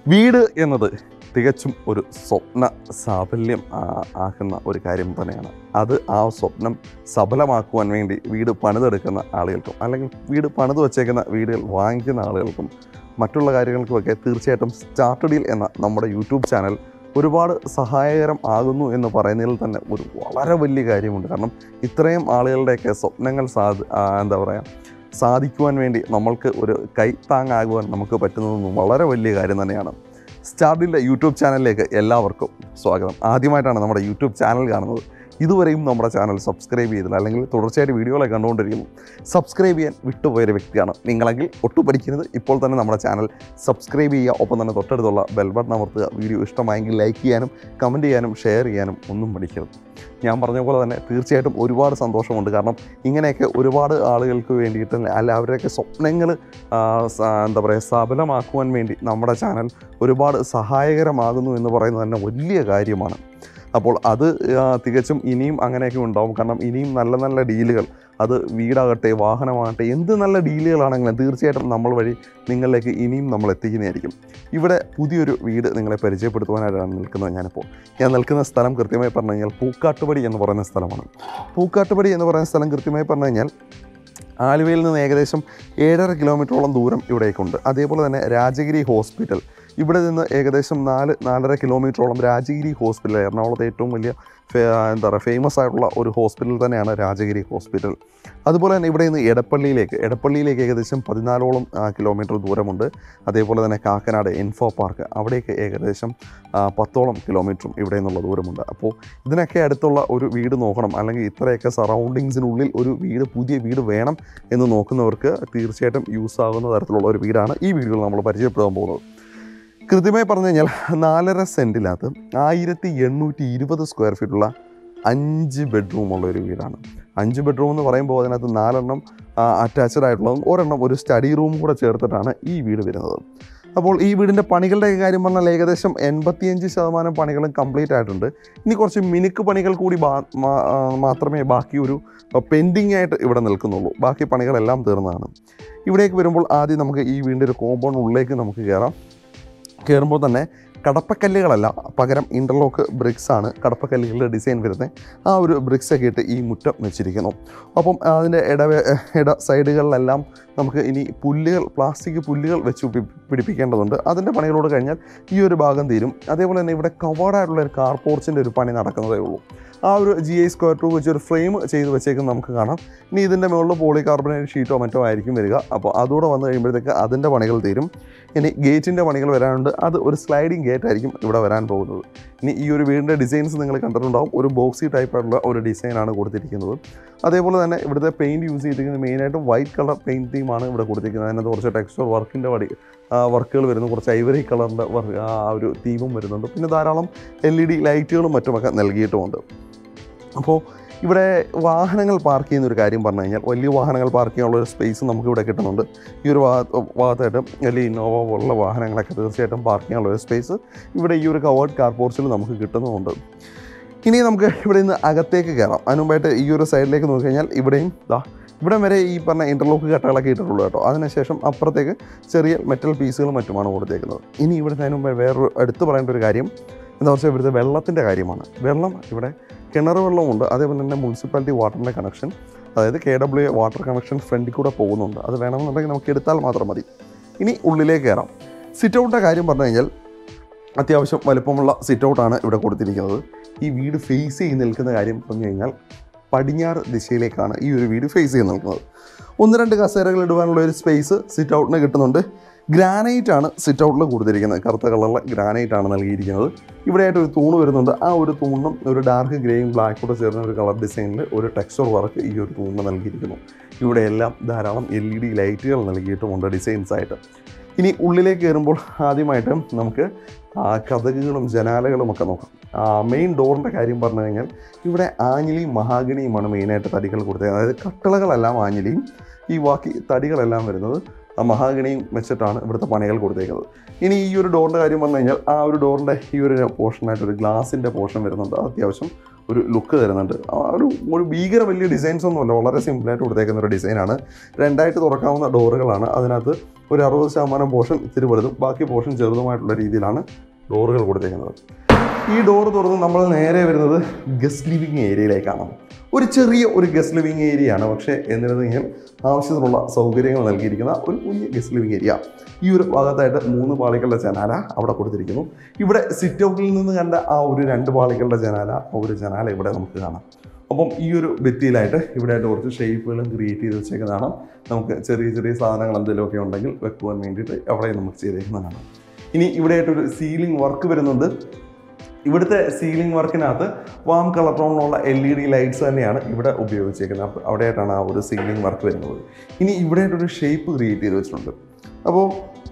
വീട് എന്നത് തികച്ചും ഒരു സ്വപ്ന സാഫല്യം ആ- ആക്കുന്ന ഒരു കാര്യം തന്നെയാണ് അത് ആ സ്വപ്നം സഫലമാക്കുവാൻ വേണ്ടി വീട് പണിതെടുക്കുന്ന ആളുകൾക്കും അല്ലെങ്കിൽ വീട് പണിത് വച്ചേക്കുന്ന വീടുകൾ വാങ്ങിക്കുന്ന ആളുകൾക്കും മറ്റുള്ള കാര്യങ്ങൾക്കുമൊക്കെ തീർച്ചയായിട്ടും സ്റ്റാർട്ട് ഡീൽ എന്ന നമ്മുടെ യൂട്യൂബ് ചാനൽ ഒരുപാട് സഹായകരം ആകുന്നു എന്ന് പറയുന്നതിൽ തന്നെ ഒരു വളരെ വലിയ കാര്യമുണ്ട് കാരണം ഇത്രയും ആളുകളുടെയൊക്കെ സ്വപ്നങ്ങൾ സാധ ആ, എന്താ പറയുക സാധിക്കുവാൻ വേണ്ടി നമ്മൾക്ക് ഒരു കൈത്താങ്ങാകുവാൻ നമുക്ക് പറ്റുന്നതെന്ന് വളരെ വലിയ കാര്യം തന്നെയാണ് സ്റ്റാർഡിൻ്റെ യൂട്യൂബ് ചാനലിലേക്ക് എല്ലാവർക്കും സ്വാഗതം ആദ്യമായിട്ടാണ് നമ്മുടെ യൂട്യൂബ് ചാനൽ കാണുന്നത് ഇതുവരെയും നമ്മുടെ ചാനൽ സബ്സ്ക്രൈബ് ചെയ്തില്ല അല്ലെങ്കിൽ തുടർച്ചയായിട്ട് വീഡിയോകളെ കണ്ടുകൊണ്ടിരിക്കുന്നു സബ്സ്ക്രൈബ് ചെയ്യാൻ വിട്ടുപോയൊരു വ്യക്തിയാണ് നിങ്ങളെങ്കിൽ ഒട്ടും പഠിക്കുന്നത് ഇപ്പോൾ തന്നെ നമ്മുടെ ചാനൽ സബ്സ്ക്രൈബ് ചെയ്യുക ഒപ്പം തന്നെ തൊട്ടടുത്തുള്ള ബെൽ ബട്ടൺ അമർത്തുക വീഡിയോ ഇഷ്ടമായെങ്കിൽ ലൈക്ക് ചെയ്യാനും കമൻറ്റ് ചെയ്യാനും ഷെയർ ചെയ്യാനും ഒന്നും പഠിക്കരുത് ഞാൻ പറഞ്ഞ പോലെ തന്നെ തീർച്ചയായിട്ടും ഒരുപാട് സന്തോഷമുണ്ട് കാരണം ഇങ്ങനെയൊക്കെ ഒരുപാട് ആളുകൾക്ക് വേണ്ടിയിട്ട് അല്ല അവരുടെയൊക്കെ സ്വപ്നങ്ങൾ എന്താ പറയുക സഫലമാക്കുവാൻ വേണ്ടി നമ്മുടെ ചാനൽ ഒരുപാട് സഹായകരമാകുന്നു എന്ന് പറയുന്നത് തന്നെ വലിയ കാര്യമാണ് അപ്പോൾ അത് ആ, തികച്ചും ഇനിയും അങ്ങനെയൊക്കെ ഉണ്ടാവും കാരണം ഇനിയും നല്ല നല്ല ഡീലുകൾ അത് വീടാകട്ടെ വാഹനമാകട്ടെ എന്ത് നല്ല ഡീലുകളാണെങ്കിലും തീർച്ചയായിട്ടും നമ്മൾ വഴി നിങ്ങളിലേക്ക് ഇനിയും നമ്മൾ എത്തിക്കുന്നതായിരിക്കും ഇവിടെ പുതിയൊരു വീട് നിങ്ങളെ പരിചയപ്പെടുത്തുവാനായിട്ടാണ് നിൽക്കുന്നത് ഞാനിപ്പോൾ ഞാൻ നിൽക്കുന്ന സ്ഥലം കൃത്യമായി പറഞ്ഞു കഴിഞ്ഞാൽ പൂക്കാട്ടുപടി എന്ന് പറയുന്ന സ്ഥലമാണ് പൂക്കാട്ടുപടി എന്ന് പറയുന്ന സ്ഥലം കൃത്യമായി പറഞ്ഞു കഴിഞ്ഞാൽ ആലുവയിൽ നിന്ന് ഏകദേശം ഏഴര കിലോമീറ്ററോളം ദൂരം ഇവിടേക്കുണ്ട് അതേപോലെ തന്നെ രാജഗിരി ഹോസ്പിറ്റൽ ഇവിടെ നിന്ന് ഏകദേശം നാല് നാലര കിലോമീറ്ററോളം രാജഗിരി ഹോസ്പിറ്റൽ എറണാകുളത്തെ ഏറ്റവും വലിയ ഫേ- എന്താ പറയുക ഫേമസ് ആയിട്ടുള്ള ഒരു ഹോസ്പിറ്റൽ തന്നെയാണ് രാജഗിരി ഹോസ്പിറ്റൽ അതുപോലെ തന്നെ ഇവിടെ നിന്ന് എടപ്പള്ളിയിലേക്ക് എടപ്പള്ളിയിലേക്ക് ഏകദേശം പതിനാലോളം ആ, കിലോമീറ്റർ ദൂരമുണ്ട് അതേപോലെ തന്നെ കാക്കനാട് ഇൻഫോ പാർക്ക് അവിടേക്ക് ഏകദേശം ആ, പത്തോളം കിലോമീറ്ററും ഇവിടെ നിന്നുള്ള ദൂരമുണ്ട് അപ്പോൾ ഇതിനൊക്കെ അടുത്തുള്ള ഒരു വീട് നോക്കണം അല്ലെങ്കിൽ ഇത്രയൊക്കെ സറൗണ്ടിങ്സിനുള്ളിൽ ഒരു വീട് പുതിയ വീട് വേണം എന്ന് നോക്കുന്നവർക്ക് തീർച്ചയായിട്ടും യൂസ് ആകുന്ന തരത്തിലുള്ള ഒരു വീടാണ് ഈ വീഡിയോയിൽ നമ്മൾ പരിചയപ്പെടാൻ പോകുന്നത് കൃത്യമായി പറഞ്ഞു കഴിഞ്ഞാൽ നാലര സെൻറ്റിനകത്ത് ആയിരത്തി എണ്ണൂറ്റി ഇരുപത് സ്ക്വയർ ഫീറ്റുള്ള അഞ്ച് ബെഡ്റൂമുള്ള ഒരു വീടാണ് അഞ്ച് ബെഡ്റൂം എന്ന് പറയുമ്പോൾ അതിനകത്ത് നാലെണ്ണം അറ്റാച്ച്ഡ് ആയിട്ടുള്ളതും ഒരെണ്ണം ഒരു സ്റ്റഡി റൂം കൂടെ ചേർത്തിട്ടാണ് ഈ വീട് വരുന്നത് അപ്പോൾ ഈ വീടിൻ്റെ പണികളുടെ കാര്യം പറഞ്ഞാൽ ഏകദേശം എൺപത്തിയഞ്ച് ശതമാനം പണികളും കംപ്ലീറ്റ് ആയിട്ടുണ്ട് ഇനി കുറച്ച് മിനുക്ക് പണികൾ കൂടി ബാ- മാ- ആ, മാത്രമേ ബാക്കി ഒരു പെൻഡിങ് ആയിട്ട് ഇവിടെ നിൽക്കുന്നുള്ളൂ ബാക്കി പണികളെല്ലാം തീർന്നതാണ് ഇവിടേക്ക് വരുമ്പോൾ ആദ്യം നമുക്ക് ഈ വീടിൻ്റെ ഒരു കോമ്പൗണ്ട് ഉള്ളിലേക്ക് നമുക്ക് കയറാം കയറുമ്പോൾ തന്നെ കടപ്പക്കല്ലുകളല്ല പകരം ഇൻ്റർലോക്ക് ബ്രിക്സ് ആണ് കടപ്പക്കല്ലുകളുടെ ഡിസൈൻ വരുന്നത് ആ ഒരു ബ്രിക്സ് ഒക്കെ ഇട്ട് ഈ മുറ്റം വെച്ചിരിക്കുന്നു അപ്പം അതിൻ്റെ ഇടവേ ഇട സൈഡുകളിലെല്ലാം നമുക്ക് ഇനി പുല്ലുകൾ പ്ലാസ്റ്റിക് പുല്ലുകൾ വെച്ച് പി- പിടിപ്പിക്കേണ്ടതുണ്ട് അതിൻ്റെ പണികളോട് കഴിഞ്ഞാൽ ഈ ഒരു ഭാഗം തീരും അതേപോലെ തന്നെ ഇവിടെ കവേർഡായിട്ടുള്ള ഒരു കാർ പോർച്ചിൻ്റെ ഒരു പണി നടക്കുന്നതേ ഉള്ളൂ ആ ഒരു ജി ഐ സ്ക്വയർ ടു വെച്ച് ഒരു ഫ്രെയിം ചെയ്ത് വെച്ചേക്കും നമുക്ക് കാണാം ഇനി ഇതിൻ്റെ മുകളിൽ പോളി കാർബണേറ്റ് ഷീറ്റോ മറ്റോ ആയിരിക്കും വരിക അപ്പോൾ അതുകൂടെ വന്നു കഴിയുമ്പോഴത്തേക്ക് അതിൻ്റെ പണികൾ തീരും ഇനി ഗേറ്റിൻ്റെ പണികൾ വരാനുണ്ട് അത് ഒരു സ്ലൈഡിങ് ഗേറ്റ് ആയിരിക്കും ഇവിടെ വരാൻ പോകുന്നത് ഇനി ഈ ഒരു വീടിൻ്റെ ഡിസൈൻസ് നിങ്ങൾ കണ്ടിട്ടുണ്ടാവും ഒരു ബോക്സി ടൈപ്പായിട്ടുള്ള ഒരു ഡിസൈനാണ് കൊടുത്തിരിക്കുന്നത് അതേപോലെ തന്നെ ഇവിടുത്തെ പെയിൻറ്റ് യൂസ് ചെയ്തിരിക്കുന്നത് മെയിനായിട്ടും വൈറ്റ് കളർ പെയിൻറ്റ് തീമാണ് ഇവിടെ കൊടുത്തിരിക്കുന്നത് അതിനകത്ത് കുറച്ച് ടെക്സ്റ്റർ വർക്കിൻ്റെ വടി വർക്കുകൾ വരുന്നു കുറച്ച് ഐവറി കളറിൻ്റെ ആ ഒരു തീമും വരുന്നുണ്ട് പിന്നെ ധാരാളം എൽ ഇ ഡി ലൈറ്റുകളും മറ്റുമൊക്കെ നൽകിയിട്ടുമുണ്ട് അപ്പോൾ ഇവിടെ വാഹനങ്ങൾ പാർക്ക് ചെയ്യുന്ന ഒരു കാര്യം പറഞ്ഞു കഴിഞ്ഞാൽ വലിയ വാഹനങ്ങൾ പാർക്ക് ചെയ്യാനുള്ള ഒരു സ്പേസ് നമുക്ക് ഇവിടെ കിട്ടുന്നുണ്ട് ഈ ഒരു ഭാഗത്ത് ഭാഗത്തായിട്ട് വലിയ ഇന്നോവ പോലുള്ള വാഹനങ്ങളൊക്കെ തീർച്ചയായിട്ടും പാർക്ക് ചെയ്യാനുള്ള ഒരു സ്പേസ് ഇവിടെ ഈ ഒരു കവേർഡ് കാർ പോർച്ചിൽ നമുക്ക് കിട്ടുന്നുമുണ്ട് ഇനി നമുക്ക് ഇവിടെ നിന്ന് അകത്തേക്ക് കയറാം അതിന് മുമ്പായിട്ട് ഈ ഒരു സൈഡിലേക്ക് നോക്കിക്കഴിഞ്ഞാൽ ഇവിടെയും ദാ ഇവിടം വരെ ഈ പറഞ്ഞ ഇൻ്റർലോക്ക് കട്ടകളൊക്കെ ഇട്ടിട്ടുള്ളൂ കേട്ടോ അതിനുശേഷം അപ്പുറത്തേക്ക് ചെറിയ മെറ്റൽ പീസുകളും മറ്റുമാണ് കൊടുത്തേക്കുന്നത് ഇനി ഇവിടുത്തെ അതിന് മുമ്പ് വേറൊരു എടുത്തു പറയേണ്ട ഒരു കാര്യം എന്താ വെച്ചാൽ ഇവിടുത്തെ വെള്ളത്തിൻ്റെ കാര്യമാണ് വെള്ളം ഇവിടെ കിണർ വെള്ളമുണ്ട് അതേപോലെ തന്നെ മുനിസിപ്പാലിറ്റി വാട്ടറിൻ്റെ കണക്ഷൻ അതായത് K W A water connection ഫ്രണ്ടിൽ കൂടെ പോകുന്നുണ്ട് അത് വേണമെന്നുണ്ടെങ്കിൽ നമുക്ക് എടുത്താൽ മാത്രം മതി ഇനി ഉള്ളിലേക്ക് കയറാം സിറ്റ് ഔട്ടിൻ്റെ കാര്യം പറഞ്ഞു കഴിഞ്ഞാൽ അത്യാവശ്യം വലുപ്പമുള്ള സിറ്റ് ഔട്ടാണ് ഇവിടെ കൊടുത്തിരിക്കുന്നത് ഈ വീട് ഫേസ് ചെയ്ത് നിൽക്കുന്ന കാര്യം പറഞ്ഞു കഴിഞ്ഞാൽ പടിഞ്ഞാറ് ദിശയിലേക്കാണ് ഈ ഒരു വീട് ഫേസ് ചെയ്ത് നിൽക്കുന്നത് ഒന്ന് രണ്ട് കസേരകൾ ഇടുവാനുള്ള ഒരു സ്പേസ് സിറ്റ് ഔട്ടിന് കിട്ടുന്നുണ്ട് ഗ്രാനൈറ്റ് ആണ് സിറ്റ് ഔട്ടിൽ കൊടുത്തിരിക്കുന്നത് കറുത്ത കളറിലെ ഗ്രാനൈറ്റ് ആണ് നൽകിയിരിക്കുന്നത് ഇവിടെയായിട്ട് ഒരു തൂണ് വരുന്നുണ്ട് ആ ഒരു തൂണിനും ഒരു ഡാർക്ക് ഗ്രേയും ബ്ലാക്കും കൂടെ ചേർന്ന ഒരു കളർ ഡിസൈനിൽ ഒരു ടെക്സ്ചർ വർക്ക് ഈ ഒരു തൂണിന് നൽകിയിരിക്കുന്നു ഇവിടെയെല്ലാം ധാരാളം എൽ ഇ ഡി ലൈറ്റുകൾ നൽകിയിട്ടുമുണ്ട് ഡിസൈൻസ് ആയിട്ട് ഇനി ഉള്ളിലേക്ക് കയറുമ്പോൾ ആദ്യമായിട്ട് നമുക്ക് ആ കഥകുകളും ജനാലകളും ഒക്കെ നോക്കാം മെയിൻ ഡോറിൻ്റെ കാര്യം പറഞ്ഞു കഴിഞ്ഞാൽ ഇവിടെ ആഞ്ഞിലിയും മഹാഗണിയുമാണ് മെയിനായിട്ട് തടികൾ കൊടുത്തത് അതായത് കട്ടളകളെല്ലാം ആഞ്ഞിലിയും ഈ ബാക്കി തടികളെല്ലാം വരുന്നത് ആ മഹാഗണിയും വെച്ചിട്ടാണ് ഇവിടുത്തെ പണികൾ കൊടുത്തേക്കുന്നത് ഇനി ഈ ഒരു ഡോറിൻ്റെ കാര്യം പറഞ്ഞു കഴിഞ്ഞാൽ ആ ഒരു ഡോറിൻ്റെ ഈ ഒരു പോർഷനായിട്ട് ഒരു ഗ്ലാസിൻ്റെ പോർഷൻ വരുന്നുണ്ട് അത് അത്യാവശ്യം ഒരു ലുക്ക് തരുന്നുണ്ട് ആ ഒരു ഒരു ഭീകര വലിയ ഡിസൈൻസ് ഒന്നുമല്ല വളരെ സിമ്പിളായിട്ട് കൊടുത്തേക്കുന്ന ഒരു ഡിസൈനാണ് രണ്ടായിട്ട് തുറക്കാവുന്ന ഡോറുകളാണ് അതിനകത്ത് ഒരു അറുപത് ശതമാനം പോർഷൻ ഇത്തിരി വലുതും ബാക്കി പോർഷൻ ചെറുതുമായിട്ടുള്ള രീതിയിലാണ് ഡോറുകൾ കൊടുത്തേക്കുന്നത് ഈ ഡോർ തുറന്ന് നമ്മൾ നേരെ വരുന്നത് ഗസ്റ്റ് ലിവിങ് ഏരിയയിലേക്കാണ് ഒരു ചെറിയ ഒരു ഗസ്റ്റ് ലിവിങ് ഏരിയ ആണ് പക്ഷേ എന്നിരുന്നെങ്കിൽ ആവശ്യത്തിനുള്ള സൗകര്യങ്ങൾ നൽകിയിരിക്കുന്ന ഒരു കുഞ്ഞ് ഗസ്റ്റ് ലിവിങ് ഏരിയ ഈ ഒരു ഭാഗത്തായിട്ട് മൂന്ന് പാളികളുടെ ജനാല അവിടെ കൊടുത്തിരിക്കുന്നു ഇവിടെ സിറ്റ് ഔട്ടിൽ നിന്ന് കണ്ട ആ ഒരു രണ്ട് പാളികളുടെ ജനാല ആ ഒരു ജനാല ഇവിടെ നമുക്ക് കാണാം അപ്പം ഈ ഒരു ഭിത്തിയിലായിട്ട് ഇവിടെയായിട്ട് കുറച്ച് ഷേപ്പുകളും ക്രിയേറ്റ് ചെയ്ത് വെച്ചേക്കുന്നതാണ് നമുക്ക് ചെറിയ ചെറിയ സാധനങ്ങൾ എന്തെങ്കിലുമൊക്കെ ഉണ്ടെങ്കിൽ വെക്കുവാൻ വേണ്ടിയിട്ട് അവിടെ നമുക്ക് ചെയ്തേക്കുന്നതാണ് ഇനി ഇവിടെയായിട്ടൊരു സീലിംഗ് വർക്ക് വരുന്നുണ്ട് ഇവിടുത്തെ സീലിംഗ് വർക്കിനകത്ത് വാം കളർ ടോണിലുള്ള എൽ ഇ ഡി ലൈറ്റ്സ് തന്നെയാണ് ഇവിടെ ഉപയോഗിച്ചേക്കുന്നത് അപ്പോൾ അവിടെയായിട്ടാണ് ആ ഒരു സീലിംഗ് വർക്ക് വരുന്നത് ഇനി ഇവിടെയായിട്ടൊരു ഷേപ്പ് ക്രിയേറ്റ് ചെയ്ത് വെച്ചിട്ടുണ്ട് അപ്പോൾ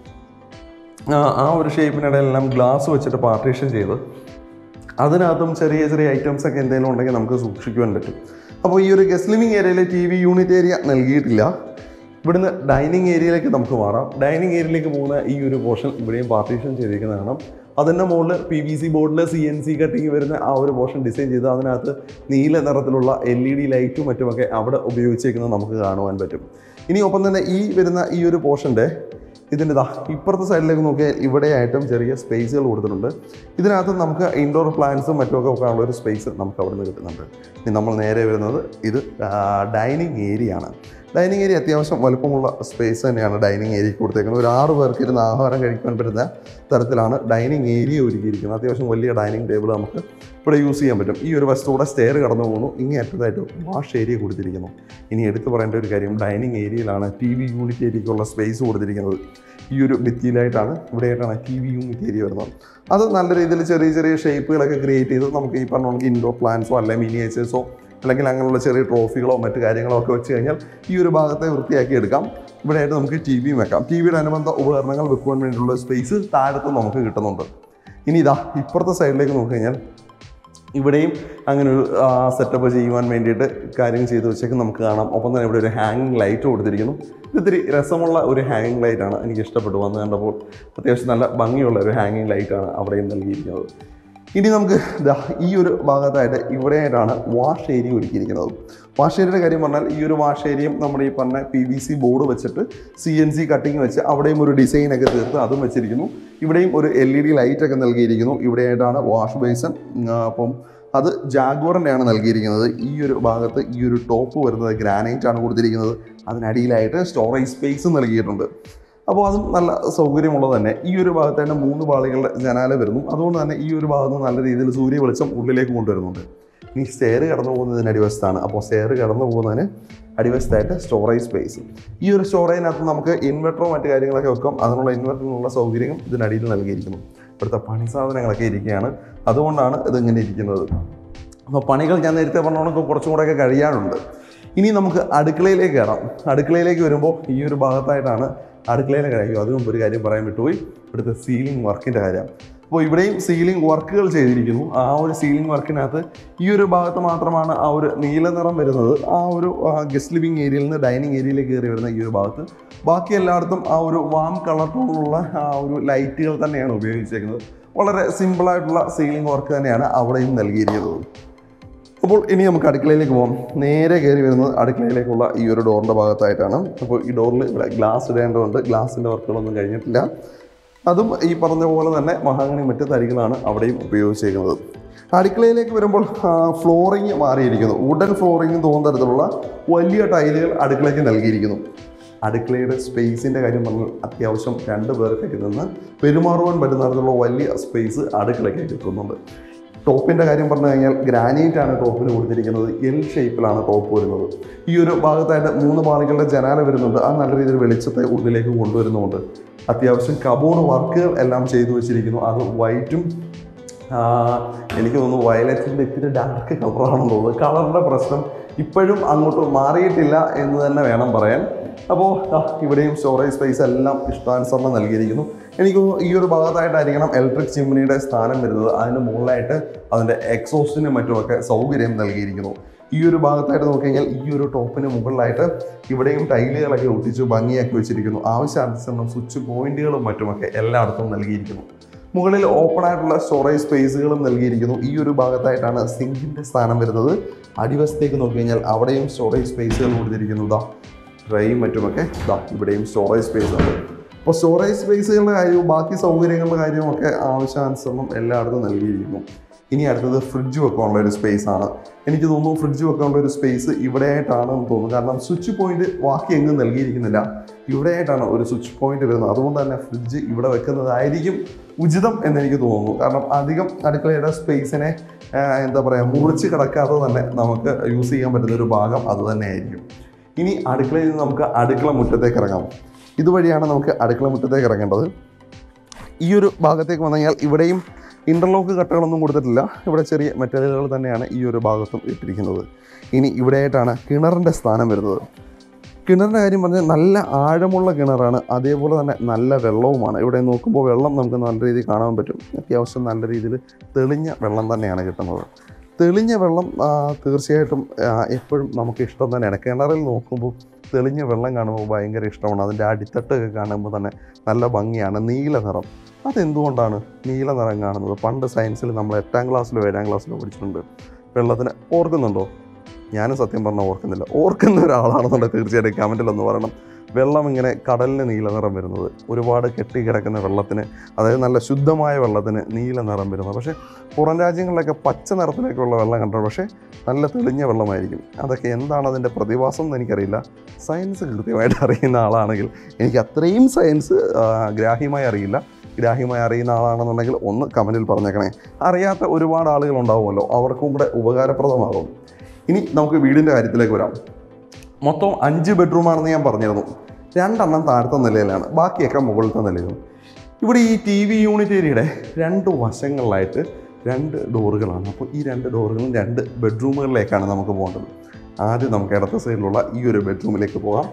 ആ- ആ ഒരു ഷേപ്പിനിടയിലെല്ലാം ഗ്ലാസ് വെച്ചിട്ട് പാർട്ടീഷൻ ചെയ്ത് അതിനകത്തും ചെറിയ ചെറിയ ഐറ്റംസ് ഒക്കെ എന്തെങ്കിലും ഉണ്ടെങ്കിൽ നമുക്ക് സൂക്ഷിക്കുവാൻ പറ്റും അപ്പോൾ ഈ ഒരു ഗസ്റ്റ് ലിവിങ് ഏരിയയിൽ ടി വി യൂണിറ്റ് ഏരിയ നൽകിയിട്ടില്ല ഇവിടുന്ന് ഡൈനിങ് ഏരിയയിലേക്ക് നമുക്ക് മാറാം ഡൈനിങ് ഏരിയയിലേക്ക് പോകുന്ന ഈ ഒരു പോർഷൻ ഇവിടെയും പാർട്ടീഷൻ ചെയ്തിരിക്കുന്നത് കാണാം അതിൻ്റെ മുകളിൽ പി വി സി ബോർഡിൽ സി എൻ സി കട്ടിങ് വരുന്ന ആ ഒരു പോർഷൻ ഡിസൈൻ ചെയ്ത് അതിനകത്ത് നീല നിറത്തിലുള്ള എൽ ഇ ഡി ലൈറ്റും മറ്റുമൊക്കെ അവിടെ ഉപയോഗിച്ചേക്കുന്നത് നമുക്ക് കാണുവാൻ പറ്റും ഇനി ഒപ്പം തന്നെ ഈ വരുന്ന ഈ ഒരു പോർഷൻ്റെ ഇതിൻ്റെ ഇതാ ഇപ്പുറത്തെ സൈഡിലേക്ക് നോക്കിയാൽ ഇവിടെയായിട്ടും ചെറിയ സ്പേസുകൾ കൊടുത്തിട്ടുണ്ട് ഇതിനകത്ത് നമുക്ക് ഇൻഡോർ പ്ലാന്റ്സും മറ്റുമൊക്കെ വെക്കാനുള്ള ഒരു സ്പേസ് നമുക്ക് അവിടെ നിന്ന് കിട്ടുന്നുണ്ട് ഇനി നമ്മൾ നേരെ വരുന്നത് ഇത് ഡൈനിങ് ഏരിയ ആണ് ഡൈനിങ് ഏരിയ അത്യാവശ്യം വലുപ്പമുള്ള സ്പേസ് തന്നെയാണ് ഡൈനിങ് ഏരിയക്ക് കൊടുത്തേക്കുന്നത് ഒരു ആറ് പേർക്ക് ഇരുന്ന് ആഹാരം കഴിക്കാൻ പറ്റുന്ന തരത്തിലാണ് ഡൈനിങ് ഏരിയ ഒരുക്കിയിരിക്കുന്നത് അത്യാവശ്യം വലിയ ഡൈനിങ് ടേബിൾ നമുക്ക് ഇവിടെ യൂസ് ചെയ്യാൻ പറ്റും ഈ ഒരു വശത്തൂടെ സ്റ്റെയർ കടന്നു പോകുന്നു ഇങ്ങേ അറ്റത്തായിട്ട് വാഷ് ഏരിയ കൊടുത്തിരിക്കുന്നു ഇനി എടുത്തു പറയേണ്ട ഒരു കാര്യം ഡൈനിങ് ഏരിയയിലാണ് ടി വി യൂണിറ്റ് ഏരിയയ്ക്കുള്ള സ്പേസ് കൊടുത്തിരിക്കുന്നത് ഈ ഒരു ഭിത്തിയിലായിട്ടാണ് ഇവിടെയായിട്ടാണ് ടി വി യൂണിറ്റ് ഏരിയ വരുന്നത് അത് നല്ല രീതിയിൽ ചെറിയ ചെറിയ ഷേപ്പുകളൊക്കെ ക്രിയേറ്റ് ചെയ്ത് നമുക്ക് ഈ പറഞ്ഞ കണക്ക് ഇൻഡോർ പ്ലാന്റ്സോ അല്ലെങ്കിൽ മിനിയേച്ചേഴ്സോ അല്ലെങ്കിൽ അങ്ങനെയുള്ള ചെറിയ ട്രോഫികളോ മറ്റു കാര്യങ്ങളോ ഒക്കെ വെച്ച് കഴിഞ്ഞാൽ ഈ ഒരു ഭാഗത്തെ വൃത്തിയാക്കി എടുക്കാം ഇവിടെയായിട്ട് നമുക്ക് ടി വിയും വെക്കാം ടി വിയുടെ അനുബന്ധ ഉപകരണങ്ങൾ വെക്കുവാൻ വേണ്ടിയിട്ടുള്ള സ്പേസ് താഴത്ത് നമുക്ക് കിട്ടുന്നുണ്ട് ഇനി ഇതാ ഇപ്പുറത്തെ സൈഡിലേക്ക് നോക്കിക്കഴിഞ്ഞാൽ ഇവിടെയും അങ്ങനെ ഒരു സെറ്റപ്പ് ചെയ്യുവാൻ വേണ്ടിയിട്ട് കാര്യം ചെയ്തു വെച്ചേക്ക് നമുക്ക് കാണാം ഒപ്പം തന്നെ ഇവിടെ ഒരു ഹാങ്ങിങ് ലൈറ്റ് കൊടുത്തിരിക്കുന്നു ഇത് ഇത്തിരി രസമുള്ള ഒരു ഹാങ്ങിങ് ലൈറ്റാണ് എനിക്ക് ഇഷ്ടപ്പെട്ടു വന്ന് കണ്ടപ്പോൾ അത്യാവശ്യം നല്ല ഭംഗിയുള്ള ഒരു ഹാങ്ങിങ് ലൈറ്റാണ് അവിടെയും നൽകിയിരിക്കുന്നത് ഇനി നമുക്ക് ദാ ഈ ഒരു ഭാഗത്തായിട്ട് ഇവിടെയായിട്ടാണ് വാഷ് ഏരിയ ഒരുക്കിയിരിക്കുന്നത് വാഷ് ഏരിയയുടെ കാര്യം പറഞ്ഞാൽ ഈ ഒരു വാഷ് ഏരിയയും നമ്മുടെ ഈ പറഞ്ഞ പി വി സി ബോർഡ് വെച്ചിട്ട് സി എൻ സി കട്ടിങ് വെച്ച് അവിടെയും ഒരു ഡിസൈനൊക്കെ തീർത്ത് അതും വെച്ചിരിക്കുന്നു ഇവിടെയും ഒരു എൽ ഇ ഡി ലൈറ്റൊക്കെ നൽകിയിരിക്കുന്നു ഇവിടെയായിട്ടാണ് വാഷ് ബേസൺ അപ്പം അത് ജാഗ്വറിൻ്റെയാണ് നൽകിയിരിക്കുന്നത് ഈ ഒരു ഭാഗത്ത് ഈ ഒരു ടോപ്പ് വരുന്നത് ഗ്രാനൈറ്റ് ആണ് കൊടുത്തിരിക്കുന്നത് അതിനടിയിലായിട്ട് സ്റ്റോറേജ് സ്പേസ് നൽകിയിട്ടുണ്ട് അപ്പോൾ അതും നല്ല സൗകര്യമുള്ളത് തന്നെ ഈ ഒരു ഭാഗത്ത് തന്നെ മൂന്ന് പാളികളുടെ ജനാല വരുന്നു അതുകൊണ്ട് തന്നെ ഈ ഒരു ഭാഗത്ത് നല്ല രീതിയിൽ സൂര്യ വെളിച്ചം ഉള്ളിലേക്ക് കൊണ്ടുവരുന്നുണ്ട് ഇനി സ്റ്റെയർ കടന്നു പോകുന്നതിന് അടിവശത്താണ് അപ്പോൾ സ്റ്റെയർ കടന്നു പോകുന്നതിന് അടിവശത്തായിട്ട് സ്റ്റോറേജ് സ്പേസ് ഈ ഒരു സ്റ്റോറേജിനകത്ത് നമുക്ക് ഇൻവെർട്ടറോ മറ്റു കാര്യങ്ങളൊക്കെ വെക്കാം അതിനുള്ള ഇൻവെർട്ടറിനുള്ള സൗകര്യം ഇതിനടിയിൽ നൽകിയിരിക്കുന്നു ഇവിടുത്തെ പണി സാധനങ്ങളൊക്കെ ഇരിക്കുകയാണ് അതുകൊണ്ടാണ് ഇതിങ്ങനെ ഇരിക്കുന്നത് അപ്പോൾ പണികൾ ഞാൻ നേരത്തെ പറഞ്ഞോണക്ക് കുറച്ചും കൂടെയൊക്കെ കഴിയാനുണ്ട് ഇനി നമുക്ക് അടുക്കളയിലേക്ക് കയറാം അടുക്കളയിലേക്ക് വരുമ്പോൾ ഈ ഒരു ഭാഗത്തായിട്ടാണ് അടുക്കളയിലെ കാര്യം അതിനു മുമ്പ് ഒരു കാര്യം പറയാൻ വിട്ടുപോയി ഇവിടുത്തെ സീലിംഗ് വർക്കിൻ്റെ കാര്യം അപ്പോൾ ഇവിടെയും സീലിംഗ് വർക്കുകൾ ചെയ്തിരിക്കുന്നു ആ ഒരു സീലിംഗ് വർക്കിനകത്ത് ഈ ഒരു ഭാഗത്ത് മാത്രമാണ് ആ ഒരു നീല നിറം വരുന്നത് ആ ഒരു ഗസ്റ്റ് ലിവിങ് ഏരിയയിൽ നിന്ന് ഡൈനിങ് ഏരിയയിലേക്ക് കയറി വരുന്ന ഈ ഒരു ഭാഗത്ത് ബാക്കി എല്ലായിടത്തും ആ ഒരു വാം കളർ ടോണിലുള്ള ആ ഒരു ലൈറ്റുകൾ തന്നെയാണ് ഉപയോഗിച്ചേക്കുന്നത് വളരെ സിമ്പിളായിട്ടുള്ള സീലിംഗ് വർക്ക് തന്നെയാണ് അവിടെയും നൽകിയിരിക്കുന്നത് അപ്പോൾ ഇനി നമുക്ക് അടുക്കളയിലേക്ക് പോകാം നേരെ കയറി വരുന്നത് അടുക്കളയിലേക്കുള്ള ഈ ഒരു ഡോറിൻ്റെ ഭാഗത്തായിട്ടാണ് അപ്പോൾ ഈ ഡോറിൽ ഇവിടെ ഗ്ലാസ് ഇടേണ്ടതുണ്ട് ഗ്ലാസിൻ്റെ വർക്കുകളൊന്നും കഴിഞ്ഞിട്ടില്ല അതും ഈ പറഞ്ഞ പോലെ തന്നെ മഹാഗണി മറ്റ് തരികളാണ് അവിടെയും ഉപയോഗിച്ചേക്കുന്നത് അടുക്കളയിലേക്ക് വരുമ്പോൾ ഫ്ലോറിങ് മാറിയിരിക്കുന്നു വുഡൻ ഫ്ലോറിങ് തോന്നുന്ന തരത്തിലുള്ള വലിയ ടൈലുകൾ അടുക്കളയ്ക്ക് നൽകിയിരിക്കുന്നു അടുക്കളയുടെ സ്പേസിൻ്റെ കാര്യം പറഞ്ഞാൽ അത്യാവശ്യം രണ്ട് പേർക്കൊക്കെ നിന്ന് പെരുമാറുവാൻ പറ്റുന്ന തരത്തിലുള്ള വലിയ സ്പേസ് അടുക്കളയ്ക്ക് കിട്ടുന്നുണ്ട് ടോപ്പിൻ്റെ കാര്യം പറഞ്ഞു കഴിഞ്ഞാൽ ഗ്രാനൈറ്റ് ആണ് ടോപ്പിന് കൊടുത്തിരിക്കുന്നത് എൽ ഷേപ്പിലാണ് ടോപ്പ് വരുന്നത് ഈ ഒരു ഭാഗത്തായിട്ട് മൂന്ന് പാളികളുടെ ജനാല വരുന്നുണ്ട് അത് നല്ല രീതിയിൽ വെളിച്ചത്തെ ഉള്ളിലേക്ക് കൊണ്ടുവരുന്നുണ്ട് അത്യാവശ്യം കബോർഡ് വർക്കുകൾ എല്ലാം ചെയ്തു വെച്ചിരിക്കുന്നു അത് വൈറ്റും എനിക്ക് തോന്നുന്നു വയലറ്റിൻ്റെ ഇത്തിരി ഡാർക്ക് കളറാണെന്ന് തോന്നുന്നു കളറിൻ്റെ പ്രശ്നം ഇപ്പോഴും അങ്ങോട്ട് മാറിയിട്ടില്ല എന്ന് തന്നെ വേണം പറയാൻ അപ്പോൾ ഇവിടെയും സ്റ്റോറേജ് സ്പേസ് എല്ലാം ഇഷ്ടാനുസരണം നൽകിയിരിക്കുന്നു എനിക്ക് തോന്നുന്നു ഈ ഒരു ഭാഗത്തായിട്ടായിരിക്കണം ഇലക്ട്രിക് ചിമ്മിനിയുടെ സ്ഥാനം വരുന്നത് അതിന് മുകളിലായിട്ട് അതിൻ്റെ എക്സോസ്റ്റിനും മറ്റുമൊക്കെ സൗകര്യം നൽകിയിരിക്കുന്നു ഈ ഒരു ഭാഗത്തായിട്ട് നോക്കിക്കഴിഞ്ഞാൽ ഈ ഒരു ടോപ്പിന് മുകളിലായിട്ട് ഇവിടെയും ടൈലുകളൊക്കെ ഒട്ടിച്ച് ഭംഗിയാക്കി വെച്ചിരിക്കുന്നു ആവശ്യാനുസരണം സ്വിച്ച് പോയിന്റുകളും മറ്റുമൊക്കെ എല്ലായിടത്തും നൽകിയിരിക്കുന്നു മുകളിൽ ഓപ്പൺ ആയിട്ടുള്ള സ്റ്റോറേജ് സ്പേസുകളും നൽകിയിരിക്കുന്നു ഈ ഒരു ഭാഗത്തായിട്ടാണ് സിങ്കിൻ്റെ സ്ഥാനം വരുന്നത് അടിവശത്തേക്ക് നോക്കി കഴിഞ്ഞാൽ അവിടെയും സ്റ്റോറേജ് സ്പേസുകൾ കൊടുത്തിരിക്കുന്നു ഇതാ ഡ്രൈയും മറ്റുമൊക്കെ ഇതാ ഇവിടെയും സ്റ്റോറേജ് സ്പേസ് ഉണ്ട് അപ്പോൾ സ്റ്റോറേജ് സ്പേസുകളുടെ കാര്യവും ബാക്കി സൗകര്യങ്ങളുടെ കാര്യവും ഒക്കെ ആവശ്യാനുസരണം എല്ലായിടത്തും നൽകിയിരിക്കുന്നു ഇനി അടുത്തത് ഫ്രിഡ്ജ് വെക്കാനുള്ള ഒരു സ്പേസ് ആണ് എനിക്ക് തോന്നുന്നു ഫ്രിഡ്ജ് വെക്കാനുള്ള ഒരു സ്പേസ് ഇവിടെയായിട്ടാണെന്ന് തോന്നുന്നു കാരണം സ്വിച്ച് പോയിന്റ് ബാക്കി എങ്ങും നൽകിയിരിക്കുന്നില്ല ഇവിടെയായിട്ടാണ് ഒരു സ്വിച്ച് പോയിന്റ് വരുന്നത് അതുകൊണ്ട് തന്നെ ഫ്രിഡ്ജ് ഇവിടെ വെക്കുന്നതായിരിക്കും ഉചിതം എന്നെനിക്ക് തോന്നുന്നു കാരണം അധികം അടുക്കളയുടെ സ്പേസിനെ എന്താ പറയുക മുറിച്ച് കിടക്കാതെ തന്നെ നമുക്ക് യൂസ് ചെയ്യാൻ പറ്റുന്ന ഒരു ഭാഗം അത് തന്നെയായിരിക്കും ഇനി അടുക്കളയിൽ നിന്ന് നമുക്ക് അടുക്കള മുറ്റത്തേക്ക് ഇറങ്ങാം ഇതുവഴിയാണ് നമുക്ക് അടുക്കള മുറ്റത്തേക്ക് ഇറങ്ങേണ്ടത് ഈ ഒരു ഭാഗത്തേക്ക് വന്നു കഴിഞ്ഞാൽ ഇവിടെയും ഇൻ്റർലോക്ക് കട്ടകളൊന്നും കൊടുത്തിട്ടില്ല ഇവിടെ ചെറിയ മെറ്റീരിയലുകൾ തന്നെയാണ് ഈ ഒരു ഭാഗത്തും ഇട്ടിരിക്കുന്നത് ഇനി ഇവിടെയായിട്ടാണ് കിണറിൻ്റെ സ്ഥാനം വരുന്നത് കിണറിൻ്റെ കാര്യം പറഞ്ഞാൽ നല്ല ആഴമുള്ള കിണറാണ് അതേപോലെ തന്നെ നല്ല വെള്ളവുമാണ് ഇവിടെ നോക്കുമ്പോൾ വെള്ളം നമുക്ക് നല്ല രീതിയിൽ കാണാൻ പറ്റും അത്യാവശ്യം നല്ല രീതിയിൽ തെളിഞ്ഞ വെള്ളം തന്നെയാണ് കിട്ടുന്നത് തെളിഞ്ഞ വെള്ളം ആ, തീർച്ചയായിട്ടും ആ, എപ്പോഴും നമുക്ക് ഇഷ്ടം തന്നെയാണ് കിണറിൽ നോക്കുമ്പോൾ തെളിഞ്ഞ വെള്ളം കാണുമ്പോൾ ഭയങ്കര ഇഷ്ടമാണ് അതിൻ്റെ അടിത്തട്ടൊക്കെ കാണുമ്പോൾ തന്നെ നല്ല ഭംഗിയാണ് നീല നിറം അതെന്തുകൊണ്ടാണ് നീല നിറം കാണുന്നത് പണ്ട് സയൻസിൽ നമ്മൾ എട്ടാം ക്ലാസ്സിലോ ഏഴാം ക്ലാസ്സിലോ പഠിച്ചിട്ടുണ്ട് വെള്ളത്തിന് ഓർക്കുന്നുണ്ടോ ഞാനും സത്യം പറഞ്ഞാൽ ഓർക്കുന്നില്ല ഓർക്കുന്ന ഒരാളാണെന്നുണ്ടെങ്കിൽ തീർച്ചയായിട്ടും കമൻറ്റിൽ ഒന്ന് പറയണം വെള്ളം ഇങ്ങനെ കടലിന് നീല നിറം വരുന്നത് ഒരുപാട് കെട്ടി കിടക്കുന്ന വെള്ളത്തിന് അതായത് നല്ല ശുദ്ധമായ വെള്ളത്തിന് നീല നിറം വരുന്നത് പക്ഷേ പുറം രാജ്യങ്ങളിലൊക്കെ പച്ച നിറത്തിലേക്കുള്ള വെള്ളം കണ്ടത് പക്ഷേ നല്ല തെളിഞ്ഞ വെള്ളമായിരിക്കും അതൊക്കെ എന്താണ് അതിൻ്റെ പ്രതിഭാസം എന്ന് എനിക്കറിയില്ല സയൻസ് കൃത്യമായിട്ട് അറിയുന്ന ആളാണെങ്കിൽ എനിക്ക് അത്രയും സയൻസ് ആ, ഗ്രാഹ്യമായി അറിയില്ല ഗ്രാഹ്യമായി അറിയുന്ന ആളാണെന്നുണ്ടെങ്കിൽ ഒന്ന് കമൻറ്റിൽ പറഞ്ഞേക്കണേ അറിയാത്ത ഒരുപാട് ആളുകൾ ഉണ്ടാവുമല്ലോ അവർക്കും കൂടെ ഉപകാരപ്രദമാകും ഇനി നമുക്ക് വീടിൻ്റെ കാര്യത്തിലേക്ക് വരാം മൊത്തം അഞ്ച് ബെഡ്റൂമാണെന്ന് ഞാൻ പറഞ്ഞിരുന്നു രണ്ടെണ്ണം താഴത്തെ നിലയിലാണ് ബാക്കിയൊക്കെ മുകളിലത്തെ നിലയിലും ഇവിടെ ഈ ടി വി യൂണിറ്റ് ഏരിയയുടെ രണ്ട് വശങ്ങളിലായിട്ട് രണ്ട് ഡോറുകളാണ് അപ്പോൾ ഈ രണ്ട് ഡോറുകളും രണ്ട് ബെഡ്റൂമുകളിലേക്കാണ് നമുക്ക് പോകേണ്ടത് ആദ്യം നമുക്ക് ഇടത്തെ സൈഡിലുള്ള ഈ ഒരു ബെഡ്റൂമിലേക്ക് പോകാം